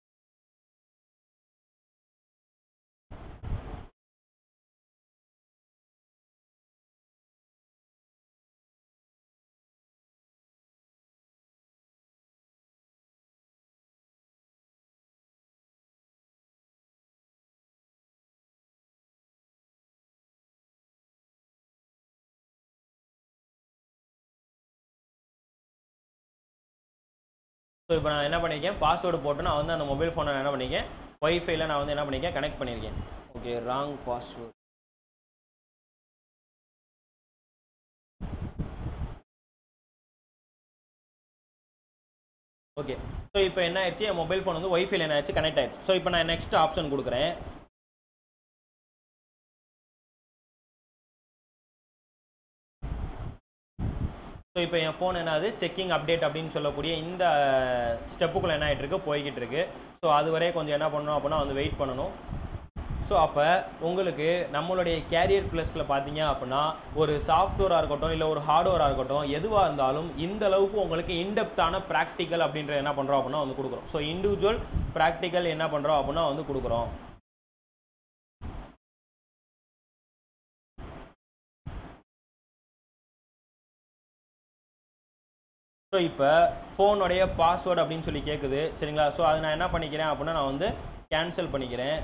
ஸோ இப்போ நான் என்ன பண்ணியிருக்கேன் பாஸ்வேர்டு போட்டு நான் வந்து அந்த மொபைல் ஃபோனை என்ன பண்ணியிருக்கேன் ஒய்ஃபைல நான் வந்து என்ன பண்ணியிருக்கேன் கனெக்ட் பண்ணியிருக்கேன் okay wrong password okay so இப்போ என்ன ஆயிடுச்சு என் மொபைல் ஃபோன் வந்து ஒய்ஃபைல என்ன ஆயிடுச்சு கனெக்ட் ஆயிடுச்சு ஸோ இப்போ நான் நெக்ஸ்ட் ஆப்ஷன் கொடுக்குறேன் ஸோ இப்போ என் ஃபோன் என்னது செக்கிங் அப்டேட் அப்படின்னு சொல்லக்கூடிய இந்த ஸ்டெப்புக்குள்ளே என்ன ஆகிட்டு இருக்கு போய்கிட்டு இருக்கு ஸோ அது வரையும் கொஞ்சம் என்ன பண்ணணும் அப்படின்னா வந்து வெயிட் பண்ணணும் ஸோ அப்போ உங்களுக்கு நம்மளுடைய கேரியர் ப்ளஸில் பார்த்தீங்க அப்படின்னா ஒரு சாஃப்ட்வேராக இருக்கட்டும் இல்லை ஒரு ஹார்ட்வேராக இருக்கட்டும் எதுவாக இருந்தாலும் இந்த அளவுக்கு உங்களுக்கு இன்டெப்த்தான ப்ராக்டிக்கல் அப்படின்ற என்ன பண்ணுறோம் அப்படின்னா வந்து கொடுக்குறோம் ஸோ இண்டிவிஜுவல் ப்ராக்டிக்கல் என்ன பண்ணுறோம் அப்படின்னா வந்து கொடுக்குறோம் ஸோ இப்போ ஃபோனுடைய பாஸ்வேர்டு அப்படின்னு சொல்லி கேட்குது சரிங்களா ஸோ அதை நான் என்ன பண்ணிக்கிறேன் அப்படின்னா நான் வந்து கேன்சல் பண்ணிக்கிறேன்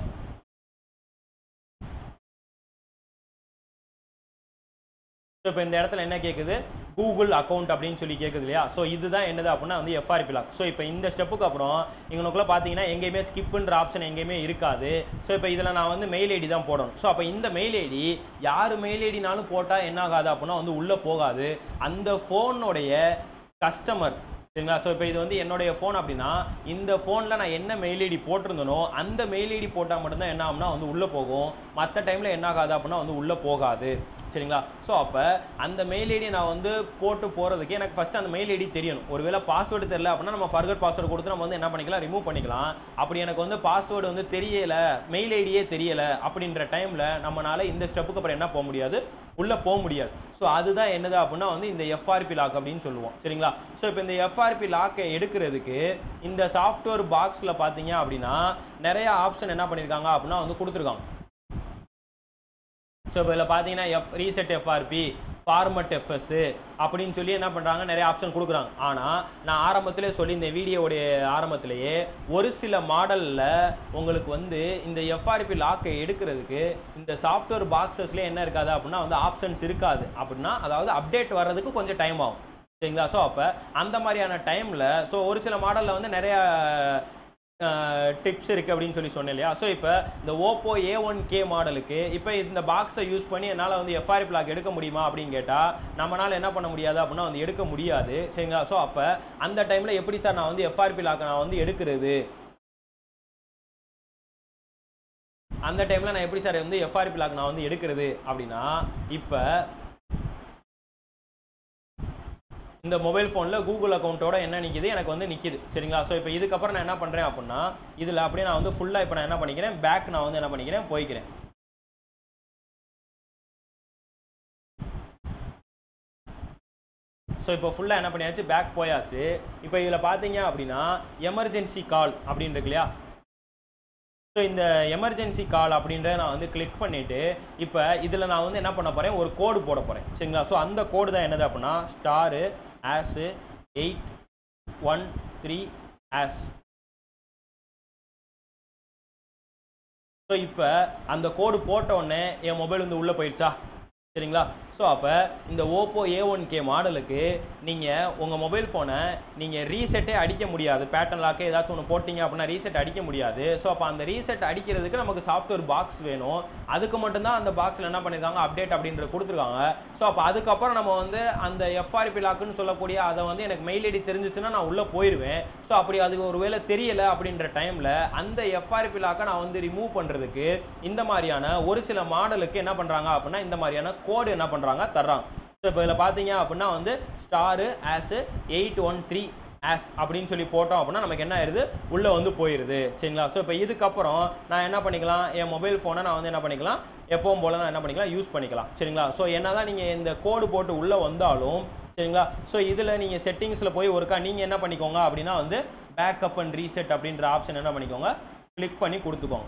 ஸோ இப்போ இந்த இடத்துல என்ன கேட்குது கூகுள் அக்கௌண்ட் அப்படின்னு சொல்லி கேட்குது இல்லையா ஸோ இதுதான் என்னது அப்படின்னா வந்து எஃப்ஆர்பி லாக் ஸோ இப்போ இந்த ஸ்டெப்புக்கு அப்புறம் இவனுக்குள்ள பார்த்தீங்கன்னா எங்கேயுமே ஸ்கிப்புன்ற ஆப்ஷன் எங்கேயுமே இருக்காது ஸோ இப்போ இதில் நான் வந்து மெயில் ஐடி தான் போடணும் ஸோ அப்போ இந்த மெயில் ஐடி யார் மெயில் ஐடினாலும் போட்டால் என்ன ஆகாது அப்படின்னா வந்து உள்ளே போகாது அந்த ஃபோனுடைய கஸ்டமர் சரிங்களா ஸோ இப்போ இது வந்து என்னுடைய ஃபோன் அப்படின்னா இந்த ஃபோனில் நான் என்ன மெயில் ஐடி போட்டிருந்தனோ அந்த மெயில் ஐடி போட்டால் மட்டும்தான் என்ன ஆகும்னா வந்து உள்ளே போகும் மற்ற டைமில் என்ன ஆகாது அப்படின்னா வந்து உள்ளே போகாது சரிங்களா ஸோ அப்போ அந்த மெயில் ஐடி நான் வந்து போட்டு போகிறதுக்கு எனக்கு ஃபஸ்ட்டு அந்த மெயில் ஐடி தெரியணும் ஒருவேளை பாஸ்வேர்டு தெரியல அப்படின்னா நம்ம ஃபர்கட் பாஸ்வேர்டு கொடுத்து நம்ம வந்து என்ன பண்ணிக்கலாம் ரிமூவ் பண்ணிக்கலாம் அப்படி எனக்கு வந்து பாஸ்வேர்டு வந்து தெரியலை மெயில் ஐடியே தெரியலை அப்படின்ற டைமில் நம்மளால இந்த ஸ்டெப்புக்கு அப்புறம் என்ன போக முடியாது உள்ளே போக முடியாது ஸோ அதுதான் என்னது அப்படின்னா வந்து இந்த எஃப்ஆர்பி லாக் அப்படின்னு சொல்லுவோம் சரிங்களா ஸோ இப்போ இந்த எஃப்ஆர்பி லாக்கை எடுக்கிறதுக்கு இந்த சாஃப்ட்வேர் பாக்ஸில் பார்த்தீங்க அப்படின்னா நிறைய ஆப்ஷன் என்ன பண்ணியிருக்காங்க அப்படின்னா வந்து கொடுத்துருக்காங்க ஸோ இப்போ இதில் பார்த்தீங்கன்னா F reset FRP format FS அப்படின்னு சொல்லி என்ன பண்ணுறாங்க நிறைய ஆப்ஷன் கொடுக்குறாங்க ஆனால் நான் ஆரம்பத்திலே சொல்லி இந்த வீடியோவுடைய ஆரம்பத்திலேயே ஒரு சில மாடலில் உங்களுக்கு வந்து இந்த எஃப்ஆர்பி லாக்கை எடுக்கிறதுக்கு இந்த சாஃப்ட்வேர் பாக்ஸஸ்லேயே என்ன இருக்காது அப்படின்னா வந்து ஆப்ஷன்ஸ் இருக்காது அப்படின்னா அதாவது அப்டேட் வர்றதுக்கு கொஞ்சம் டைம் ஆகும் சரிங்களா ஸோ அப்போ அந்த மாதிரியான டைமில் ஸோ ஒரு சில மாடலில் வந்து நிறைய டிப்ஸ் இருக்குது அப்படின்னு சொல்லி சொன்னேன் இல்லையா ஸோ இப்போ இந்த ஓப்போ ஏ ஒன் கே மாடலுக்கு இப்போ இந்த பாக்ஸை யூஸ் பண்ணி என்னால் வந்து எஃப்ஆர்பி பிளாக் எடுக்க முடியுமா அப்படின்னு கேட்டால் நம்மளால் என்ன பண்ண முடியாது அப்படின்னா வந்து எடுக்க முடியாது சரிங்களா ஸோ அப்போ அந்த டைமில் எப்படி சார் நான் வந்து எஃப்ஆர்பி லாக்கை நான் வந்து எடுக்கிறது அந்த டைமில் நான் எப்படி சார் வந்து எஃப்ஆர்பி லாக் நான் வந்து எடுக்கிறது அப்படின்னா இப்போ இந்த மொபைல் ஃபோனில் கூகுள் அக்கௌண்ட்டோட என்ன நிற்கிது எனக்கு வந்து நிற்கிது சரிங்களா ஸோ இப்போ இதுக்கப்புறம் நான் என்ன பண்ணுறேன் அப்படின்னா இதில் அப்படியே நான் வந்து ஃபுல்லாக இப்போ நான் என்ன பண்ணிக்கிறேன் பேக் நான் வந்து என்ன பண்ணிக்கிறேன் போய்க்கிறேன் ஸோ இப்போ ஃபுல்லாக என்ன பண்ணியாச்சு பேக் போயாச்சு இப்போ இதில் பார்த்தீங்க அப்படின்னா எமர்ஜென்சி கால் அப்படின்னு இருக்கு இல்லையா ஸோ இந்த எமர்ஜென்சி கால் அப்படின்றத நான் வந்து கிளிக் பண்ணிவிட்டு இப்போ இதில் நான் வந்து என்ன பண்ண போகிறேன் ஒரு கோடு போட போகிறேன் சரிங்களா ஸோ அந்த கோடு தான் என்னது அப்படின்னா star hash eight one three hash so இப்போ அந்த கோடு போட்ட உடனே என் மொபைல் வந்து உள்ளே போயிடுச்சா சரிங்களா ஸோ அப்போ இந்த ஓப்போ ஏ ஒன் கே மாடலுக்கு நீங்கள் உங்கள் மொபைல் ஃபோனை நீங்கள் ரீசெட்டே அடிக்க முடியாது பேட்டர்ன் லாக்கே ஏதாச்சும் ஒன்று போட்டிங்க அப்படின்னா ரீசெட் அடிக்க முடியாது ஸோ அப்போ அந்த ரீசெட் அடிக்கிறதுக்கு நமக்கு சாஃப்ட்வேர் பாக்ஸ் வேணும் அதுக்கு மட்டும்தான் அந்த பாக்ஸில் என்ன பண்ணியிருக்காங்க அப்டேட் அப்படின்ற கொடுத்துருக்காங்க ஸோ அப்போ அதுக்கப்புறம் நம்ம வந்து அந்த எஃப்ஆர்பி லாக்குன்னு சொல்லக்கூடிய அதை வந்து எனக்கு மெயில் ஐடி தெரிஞ்சிச்சுன்னா நான் உள்ளே போயிடுவேன் ஸோ அப்படி அதுக்கு ஒரு வேளை தெரியலை அப்படின்ற டைமில் அந்த எஃப்ஆர்பி லாக்கை நான் வந்து ரிமூவ் பண்ணுறதுக்கு இந்த மாதிரியான ஒரு சில மாடலுக்கு என்ன பண்ணுறாங்க அப்படின்னா இந்த மாதிரியான கோடு என்ன பண்ணுறாங்க தர்றாங்க ஸோ இப்போ இதில் பார்த்தீங்க அப்படின்னா வந்து star hash eight one three hash அப்படின்னு சொல்லி போட்டோம் அப்படின்னா நமக்கு என்ன ஆயிருது உள்ளே வந்து போயிடுது சரிங்களா ஸோ இப்போ இதுக்கப்புறம் நான் என்ன பண்ணிக்கலாம் என் மொபைல் ஃபோனை நான் வந்து என்ன பண்ணிக்கலாம் எப்பவும் போல் நான் என்ன பண்ணிக்கலாம் யூஸ் பண்ணிக்கலாம் சரிங்களா ஸோ என்ன தான் நீங்கள் இந்த கோடு போட்டு உள்ளே வந்தாலும் சரிங்களா ஸோ இதில் நீங்கள் செட்டிங்ஸில் போய் ஒருக்கா நீங்கள் என்ன பண்ணிக்கோங்க அப்படின்னா வந்து பேக்கப் அண்ட் ரீசெட் அப்படின்ற ஆப்ஷன் என்ன பண்ணிக்கோங்க கிளிக் பண்ணி கொடுத்துக்கோங்க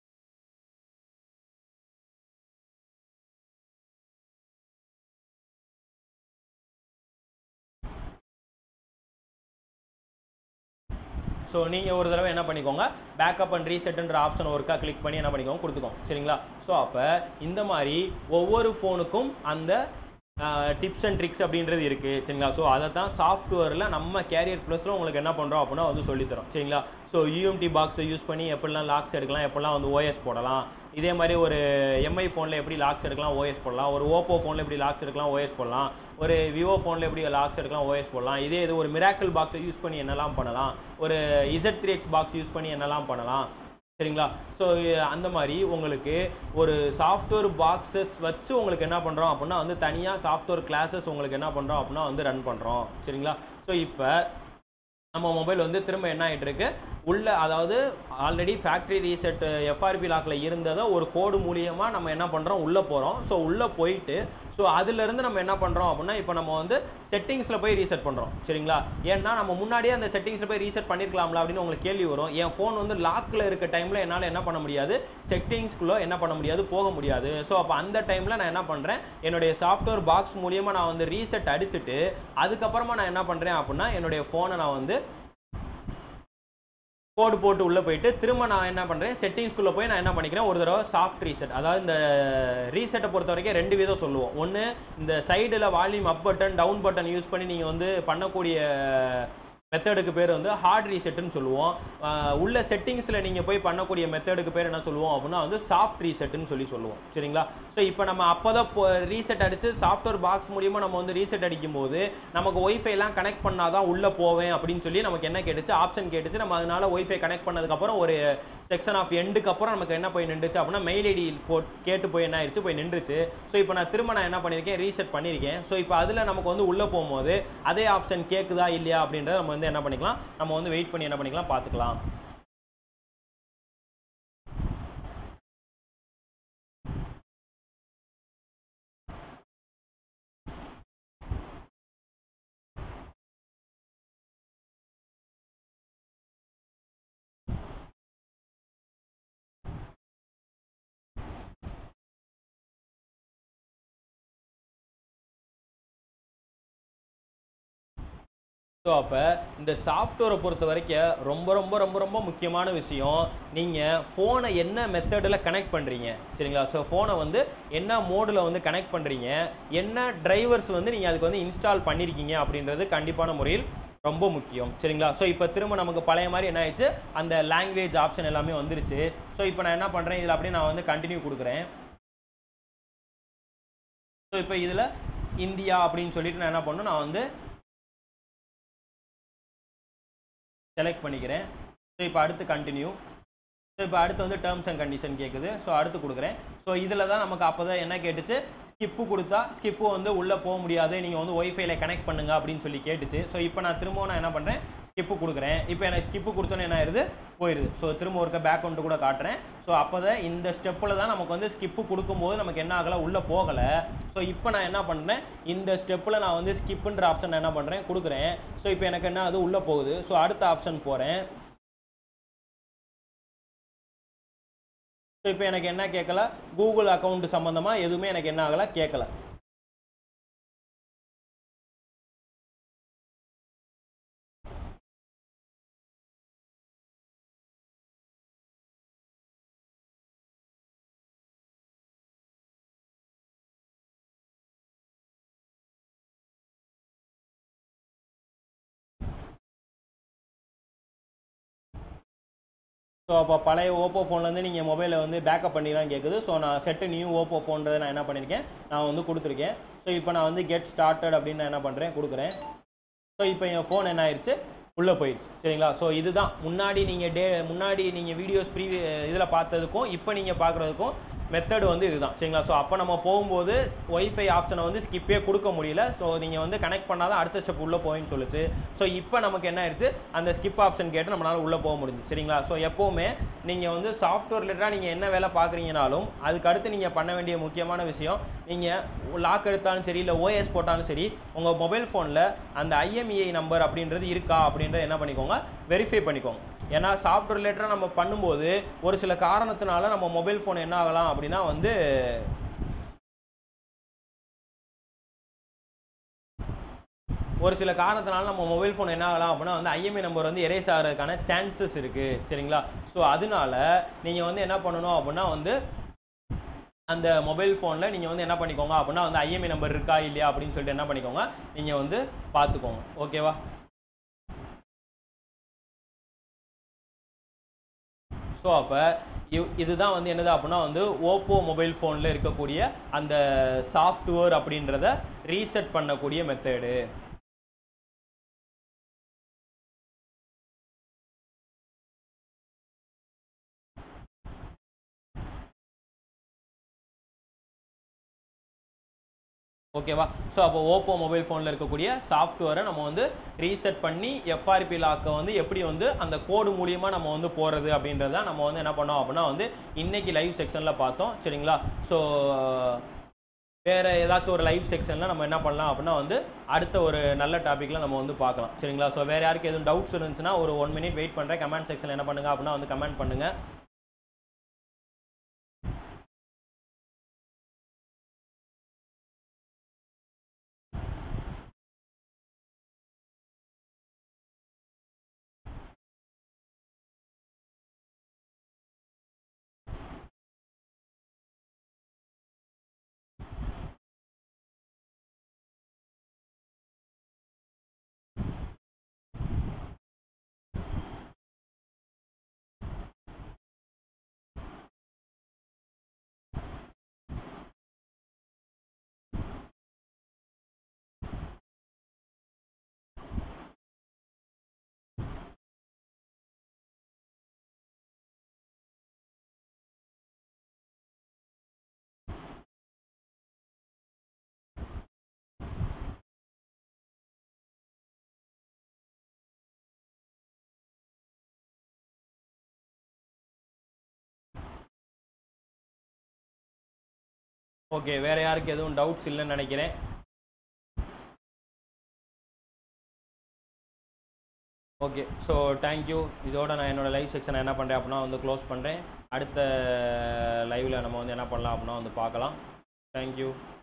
ஸோ நீங்கள் ஒரு தடவை என்ன பண்ணிக்கோங்க பேக்கப் அண்ட் ரீசெட்டுன்ற ஆப்ஷன் ஒருக்கா கிளிக் பண்ணி என்ன பண்ணிக்கோங்க கொடுத்துக்கோங்க சரிங்களா ஸோ அப்போ இந்த மாதிரி ஒவ்வொரு ஃபோனுக்கும் அந்த டிப்ஸ் அண்ட் ட்ரிக்ஸ் அப்படின்றது இருக்குது சரிங்களா ஸோ அதை தான் சாஃப்ட்வேரில் நம்ம கேரியர் ப்ளஸில் உங்களுக்கு என்ன பண்ணுறோம் அப்படின்னா வந்து சொல்லித்தரோம் சரிங்களா ஸோ யூஎம்டி பாக்ஸை யூஸ் பண்ணி எப்படிலாம் லாக்ஸ் எடுக்கலாம் எப்படிலாம் வந்து ஓஎஸ் போடலாம் இதே மாதிரி ஒரு எம்ஐ ஃபோனில் எப்படி லாக்ஸ் எடுக்கலாம் ஓஎஸ் போடலாம் ஒரு ஓப்போ ஃபோனில் எப்படி லாக்ஸ் எடுக்கலாம் ஓஎஸ் போடலாம் ஒரு விவோ ஃபோனில் எப்படி லாக்ஸ் எடுக்கலாம் ஓஎஸ் போடலாம் இதே இது ஒரு மிராக்கிள் பாக்ஸை யூஸ் பண்ணி என்னெல்லாம் பண்ணலாம் ஒரு Z three X box use பண்ணி என்னெல்லாம் பண்ணலாம் சரிங்களா ஸோ அந்த மாதிரி உங்களுக்கு ஒரு சாஃப்ட்வேர் பாக்ஸஸ் வச்சு உங்களுக்கு என்ன பண்ணுறோம் அப்படின்னா வந்து தனியாக சாஃப்ட்வேர் கிளாஸஸ் உங்களுக்கு என்ன பண்ணுறோம் அப்படின்னா வந்து ரன் பண்ணுறோம் சரிங்களா ஸோ இப்போ நம்ம மொபைல் வந்து திரும்ப என்ன ஆகிட்டு இருக்கு உள்ள அதாவது ஆல்ரெடி ஃபேக்ட்ரி ரீசெட் எஃப்ஆர்பி லாக்கில் இருந்ததை ஒரு கோடு மூலியமாக நம்ம என்ன பண்ணுறோம் உள்ளே போகிறோம் ஸோ உள்ளே போயிட்டு ஸோ அதுலேருந்து நம்ம என்ன பண்ணுறோம் அப்படின்னா இப்போ நம்ம வந்து செட்டிங்ஸில் போய் ரீசெட் பண்ணுறோம் சரிங்களா ஏன்னா நம்ம முன்னாடியே அந்த செட்டிங்ஸில் போய் ரீசெட் பண்ணியிருக்கலாம்ல அப்படின்னு உங்களுக்கு கேள்வி வரும் என் ஃபோன் வந்து லாக்கில் இருக்க டைமில் என்னால் என்ன பண்ண முடியாது செட்டிங்ஸ்குள்ளே என்ன பண்ண முடியாது போக முடியாது ஸோ அப்போ அந்த டைமில் நான் என்ன பண்ணுறேன் என்னுடைய சாஃப்ட்வேர் பாக்ஸ் மூலியமாக நான் வந்து ரீசெட் அடிச்சுட்டு அதுக்கப்புறமா நான் என்ன பண்ணுறேன் அப்படின்னா என்னுடைய ஃபோனை நான் வந்து கோடு போட்டு உள்ளே போயிட்டு திரும்ப நான் என்ன பண்ணுறேன் செட்டிங்ஸ்குள்ளே போய் நான் என்ன பண்ணிக்கிறேன் ஒரு தடவை சாஃப்ட் ரீசெட் அதாவது இந்த ரீசெட்டை பொறுத்த வரைக்கும் ரெண்டு விதம் சொல்லுவோம் ஒன்று இந்த சைடில் volume up button down button use பண்ணி நீங்கள் வந்து பண்ணக்கூடிய மெத்தடுக்கு பேர் வந்து ஹார்ட் ரீசெட்டுன்னு சொல்லுவோம் ஆஹ் உள்ள செட்டிங்ஸில் நீங்கள் போய் பண்ணக்கூடிய மெத்தடுக்கு பேர் என்ன சொல்லுவோம் அப்படின்னா வந்து சாஃப்ட் ரீசெட்டுன்னு சொல்லி சொல்லுவோம் சரிங்களா ஸோ இப்போ நம்ம அப்போ தான் ரீசெட் அடித்து சாஃப்ட்வேர் பாக்ஸ் மூலியமாக நம்ம வந்து ரீசெட் அடிக்கும்போது நமக்கு ஒய்ஃபைலாம் கனெக்ட் பண்ணால் தான் உள்ளே போவேன் அப்படின்னு சொல்லி நமக்கு என்ன கேட்டுச்சு ஆப்ஷன் கேட்டுச்சு நம்ம அதனால ஒய்ஃபை கனெக்ட் பண்ணதுக்கப்புறம் ஒரு செக்ஷன் ஆஃப் எண்டுக்கு அப்புறம் நமக்கு என்ன போய் நின்றுச்சு அப்படின்னா மெயில் ஐடி போ கேட்டு போய் என்ன ஆயிடுச்சு போய் நின்றுச்சு ஸோ இப்போ நான் திரும்ப நான் என்ன பண்ணியிருக்கேன் ரீசெட் பண்ணியிருக்கேன் ஸோ இப்போ அதில் நமக்கு வந்து உள்ளே போகும்போது அதே ஆப்ஷன் கேட்குதா இல்லையா அப்படின்றத நம்ம வந்து என்ன பண்ணிக்கலாம் நம்ம வந்து வெயிட் பண்ணி என்ன பண்ணிக்கலாம் பார்த்துக்கலாம் ஸோ அப்போ இந்த சாஃப்ட்வேரை பொறுத்த வரைக்கும் ரொம்ப ரொம்ப ரொம்ப ரொம்ப முக்கியமான விஷயம் நீங்கள் ஃபோனை என்ன மெத்தடில் கனெக்ட் பண்ணுறீங்க சரிங்களா ஸோ ஃபோனை வந்து என்ன மோடில் வந்து கனெக்ட் பண்ணுறீங்க என்ன டிரைவர்ஸ் வந்து நீங்கள் அதுக்கு வந்து இன்ஸ்டால் பண்ணியிருக்கீங்க அப்படின்றது கண்டிப்பான முறையில் ரொம்ப முக்கியம் சரிங்களா ஸோ இப்போ திரும்ப நமக்கு பழைய மாதிரி என்ன ஆயிடுச்சு அந்த லாங்குவேஜ் ஆப்ஷன் எல்லாமே வந்துருச்சு ஸோ இப்போ நான் என்ன பண்ணுறேன் இதில் அப்படியே நான் வந்து கண்டினியூ கொடுக்குறேன் ஸோ இப்போ இதில் இந்தியா அப்படின்னு சொல்லிட்டு நான் என்ன பண்ணணும் நான் வந்து செலக்ட் பண்ணிக்கிறேன் ஸோ இப்போ அடுத்து கண்டினியூ ஸோ இப்போ அடுத்து வந்து டேர்ம்ஸ் அண்ட் கண்டிஷன் கேட்குது ஸோ அடுத்து கொடுக்குறேன் ஸோ இதில் தான் நமக்கு அப்போ தான் என்ன கேட்டுச்சு ஸ்கிப்பு கொடுத்தா ஸ்கிப்பு வந்து உள்ளே போக முடியாது நீங்கள் வந்து ஒய்ஃபைல கனெக்ட் பண்ணுங்க அப்படின்னு சொல்லி கேட்டுச்சு ஸோ இப்போ நான் திரும்பவும் நான் என்ன பண்ணுறேன் ஸ்கிப்பு கொடுக்குறேன் இப்போ எனக்கு ஸ்கிப்பு கொடுத்தோன்னே என்ன ஆயிருது போயிடுது ஸோ திரும்ப ஒருக்க பேக் வந்துட்டு கூட காட்டுறேன் ஸோ அப்போ தான் இந்த ஸ்டெப்பில் தான் நமக்கு வந்து ஸ்கிப்பு கொடுக்கும்போது நமக்கு என்ன ஆகலை உள்ளே போகலை ஸோ இப்போ நான் என்ன பண்ணுறேன் இந்த ஸ்டெப்பில் நான் வந்து ஸ்கிப்புன்ற ஆப்ஷன் என்ன பண்ணுறேன் கொடுக்குறேன் ஸோ இப்போ எனக்கு என்ன அது உள்ளே போகுது ஸோ அடுத்த ஆப்ஷன் போகிறேன் ஸோ இப்போ எனக்கு என்ன கேட்கல கூகுள் அக்கௌண்ட் சம்மந்தமாக எதுவுமே எனக்கு என்ன ஆகலை கேட்கல ஸோ அப்போ பழைய ஓப்போ ஃபோன்லேருந்து நீங்கள் மொபைலை வந்து பேக்கப் பண்ணிலாம் கேட்குது ஸோ நான் செட்டு நியூ ஓப்போ ஃபோன்றதை நான் என்ன பண்ணியிருக்கேன் நான் வந்து கொடுத்துருக்கேன் ஸோ இப்போ நான் வந்து கெட் ஸ்டார்டட் அப்படின்னு நான் என்ன பண்ணுறேன் கொடுக்குறேன் ஸோ இப்போ என் ஃபோன் என்ன ஆயிடுச்சு உள்ளே போயிடுச்சு சரிங்களா ஸோ இதுதான் முன்னாடி நீங்கள் டே முன்னாடி நீங்கள் வீடியோஸ் ப்ரீ இதில் பார்த்ததுக்கும் இப்போ நீங்கள் பார்க்குறதுக்கும் மெத்தடு வந்து இதுதான் சரிங்களா ஸோ அப்போ நம்ம போகும்போது ஒய்ஃபை ஆப்ஷனை வந்து ஸ்கிப்பே கொடுக்க முடியல ஸோ நீங்கள் வந்து கனெக்ட் பண்ணால் தான் அடுத்த ஸ்டெப் உள்ளே போயின்னு சொல்லுச்சு ஸோ இப்போ நமக்கு என்ன ஆயிடுச்சு அந்த ஸ்கிப் ஆப்ஷன் கேட்டு நம்மளால் உள்ளே போக முடிஞ்சு சரிங்களா ஸோ எப்போவுமே நீங்கள் வந்து சாஃப்ட்வேர் ரிலேட்டடாக நீங்கள் என்ன வேலை பார்க்குறீங்கனாலும் அதுக்கு அடுத்து நீங்கள் பண்ண வேண்டிய முக்கியமான விஷயம் நீங்கள் லாக் எடுத்தாலும் சரி இல்லை ஓஎஸ் போட்டாலும் சரி உங்கள் மொபைல் ஃபோனில் அந்த ஐஎம்இஐ நம்பர் அப்படின்றது இருக்கா அப்படின்றத என்ன பண்ணிக்கோங்க வெரிஃபை பண்ணிக்கோங்க ஏன்னா சாஃப்ட்வேர் ரிலேட்டடாக நம்ம பண்ணும்போது ஒரு சில காரணத்தினால நம்ம மொபைல் ஃபோன் என்ன ஆகலாம் அப்படின்னா வந்து ஒரு சில காரணத்தினால நம்ம மொபைல் ஃபோன் என்ன ஆகலாம் அப்படின்னா வந்து ஐஎம்ஐ நம்பர் வந்து எரேஸ் ஆகிறதுக்கான சான்சஸ் இருக்குது சரிங்களா ஸோ அதனால நீங்கள் வந்து என்ன பண்ணணும் அப்படின்னா வந்து அந்த மொபைல் ஃபோனில் நீங்கள் வந்து என்ன பண்ணிக்கோங்க அப்படின்னா வந்து ஐஎம்ஐ நம்பர் இருக்கா இல்லையா அப்படின்னு சொல்லிட்டு என்ன பண்ணிக்கோங்க நீங்கள் வந்து பார்த்துக்கோங்க ஓகேவா ஸோ அப்போ இதுதான் வந்து என்னது அப்படின்னா வந்து ஓப்போ மொபைல் ஃபோனில் இருக்கக்கூடிய அந்த சாஃப்ட்வேர் அப்படின்றத ரீசெட் பண்ணக்கூடிய மெத்தடு ஓகேவா ஸோ அப்போ ஓப்போ மொபைல் ஃபோனில் இருக்கக்கூடிய சாஃப்ட்வேரை நம்ம வந்து ரீசெட் பண்ணி எஃப்ஆர்பி லாக்கை வந்து எப்படி வந்து அந்த கோடு மூலியமாக நம்ம வந்து போகிறது அப்படின்றத நம்ம வந்து என்ன பண்ணோம் அப்படின்னா வந்து இன்னைக்கு லைவ் செக்ஷனில் பார்த்தோம் சரிங்களா ஸோ வேறு ஏதாச்சும் ஒரு லைவ் செக்ஷனில் நம்ம என்ன பண்ணலாம் அப்படின்னா வந்து அடுத்த ஒரு நல்ல டாப்பிக்கில் நம்ம வந்து பார்க்கலாம் சரிங்களா ஸோ வேறு யாருக்கு எதுவும் டவுட்ஸ் இருந்துச்சுன்னா ஒரு ஒன் மினிட் வெயிட் பண்ணுறேன் கமெண்ட் செக்ஷனில் என்ன பண்ணுங்க அப்படின்னா வந்து கமெண்ட் பண்ணுங்கள் ஓகே வேறு யாருக்கு எதுவும் டவுட்ஸ் இல்லைன்னு நினைக்கிறேன் ஓகே ஸோ தேங்க்யூ இதோட நான் என்னோடய லைவ் செக்ஷனை என்ன பண்ணுறேன் அப்படின்னா வந்து க்ளோஸ் பண்ணுறேன் அடுத்த லைவில் நம்ம வந்து என்ன பண்ணலாம் அப்படின்னா வந்து பார்க்கலாம் தேங்க்யூ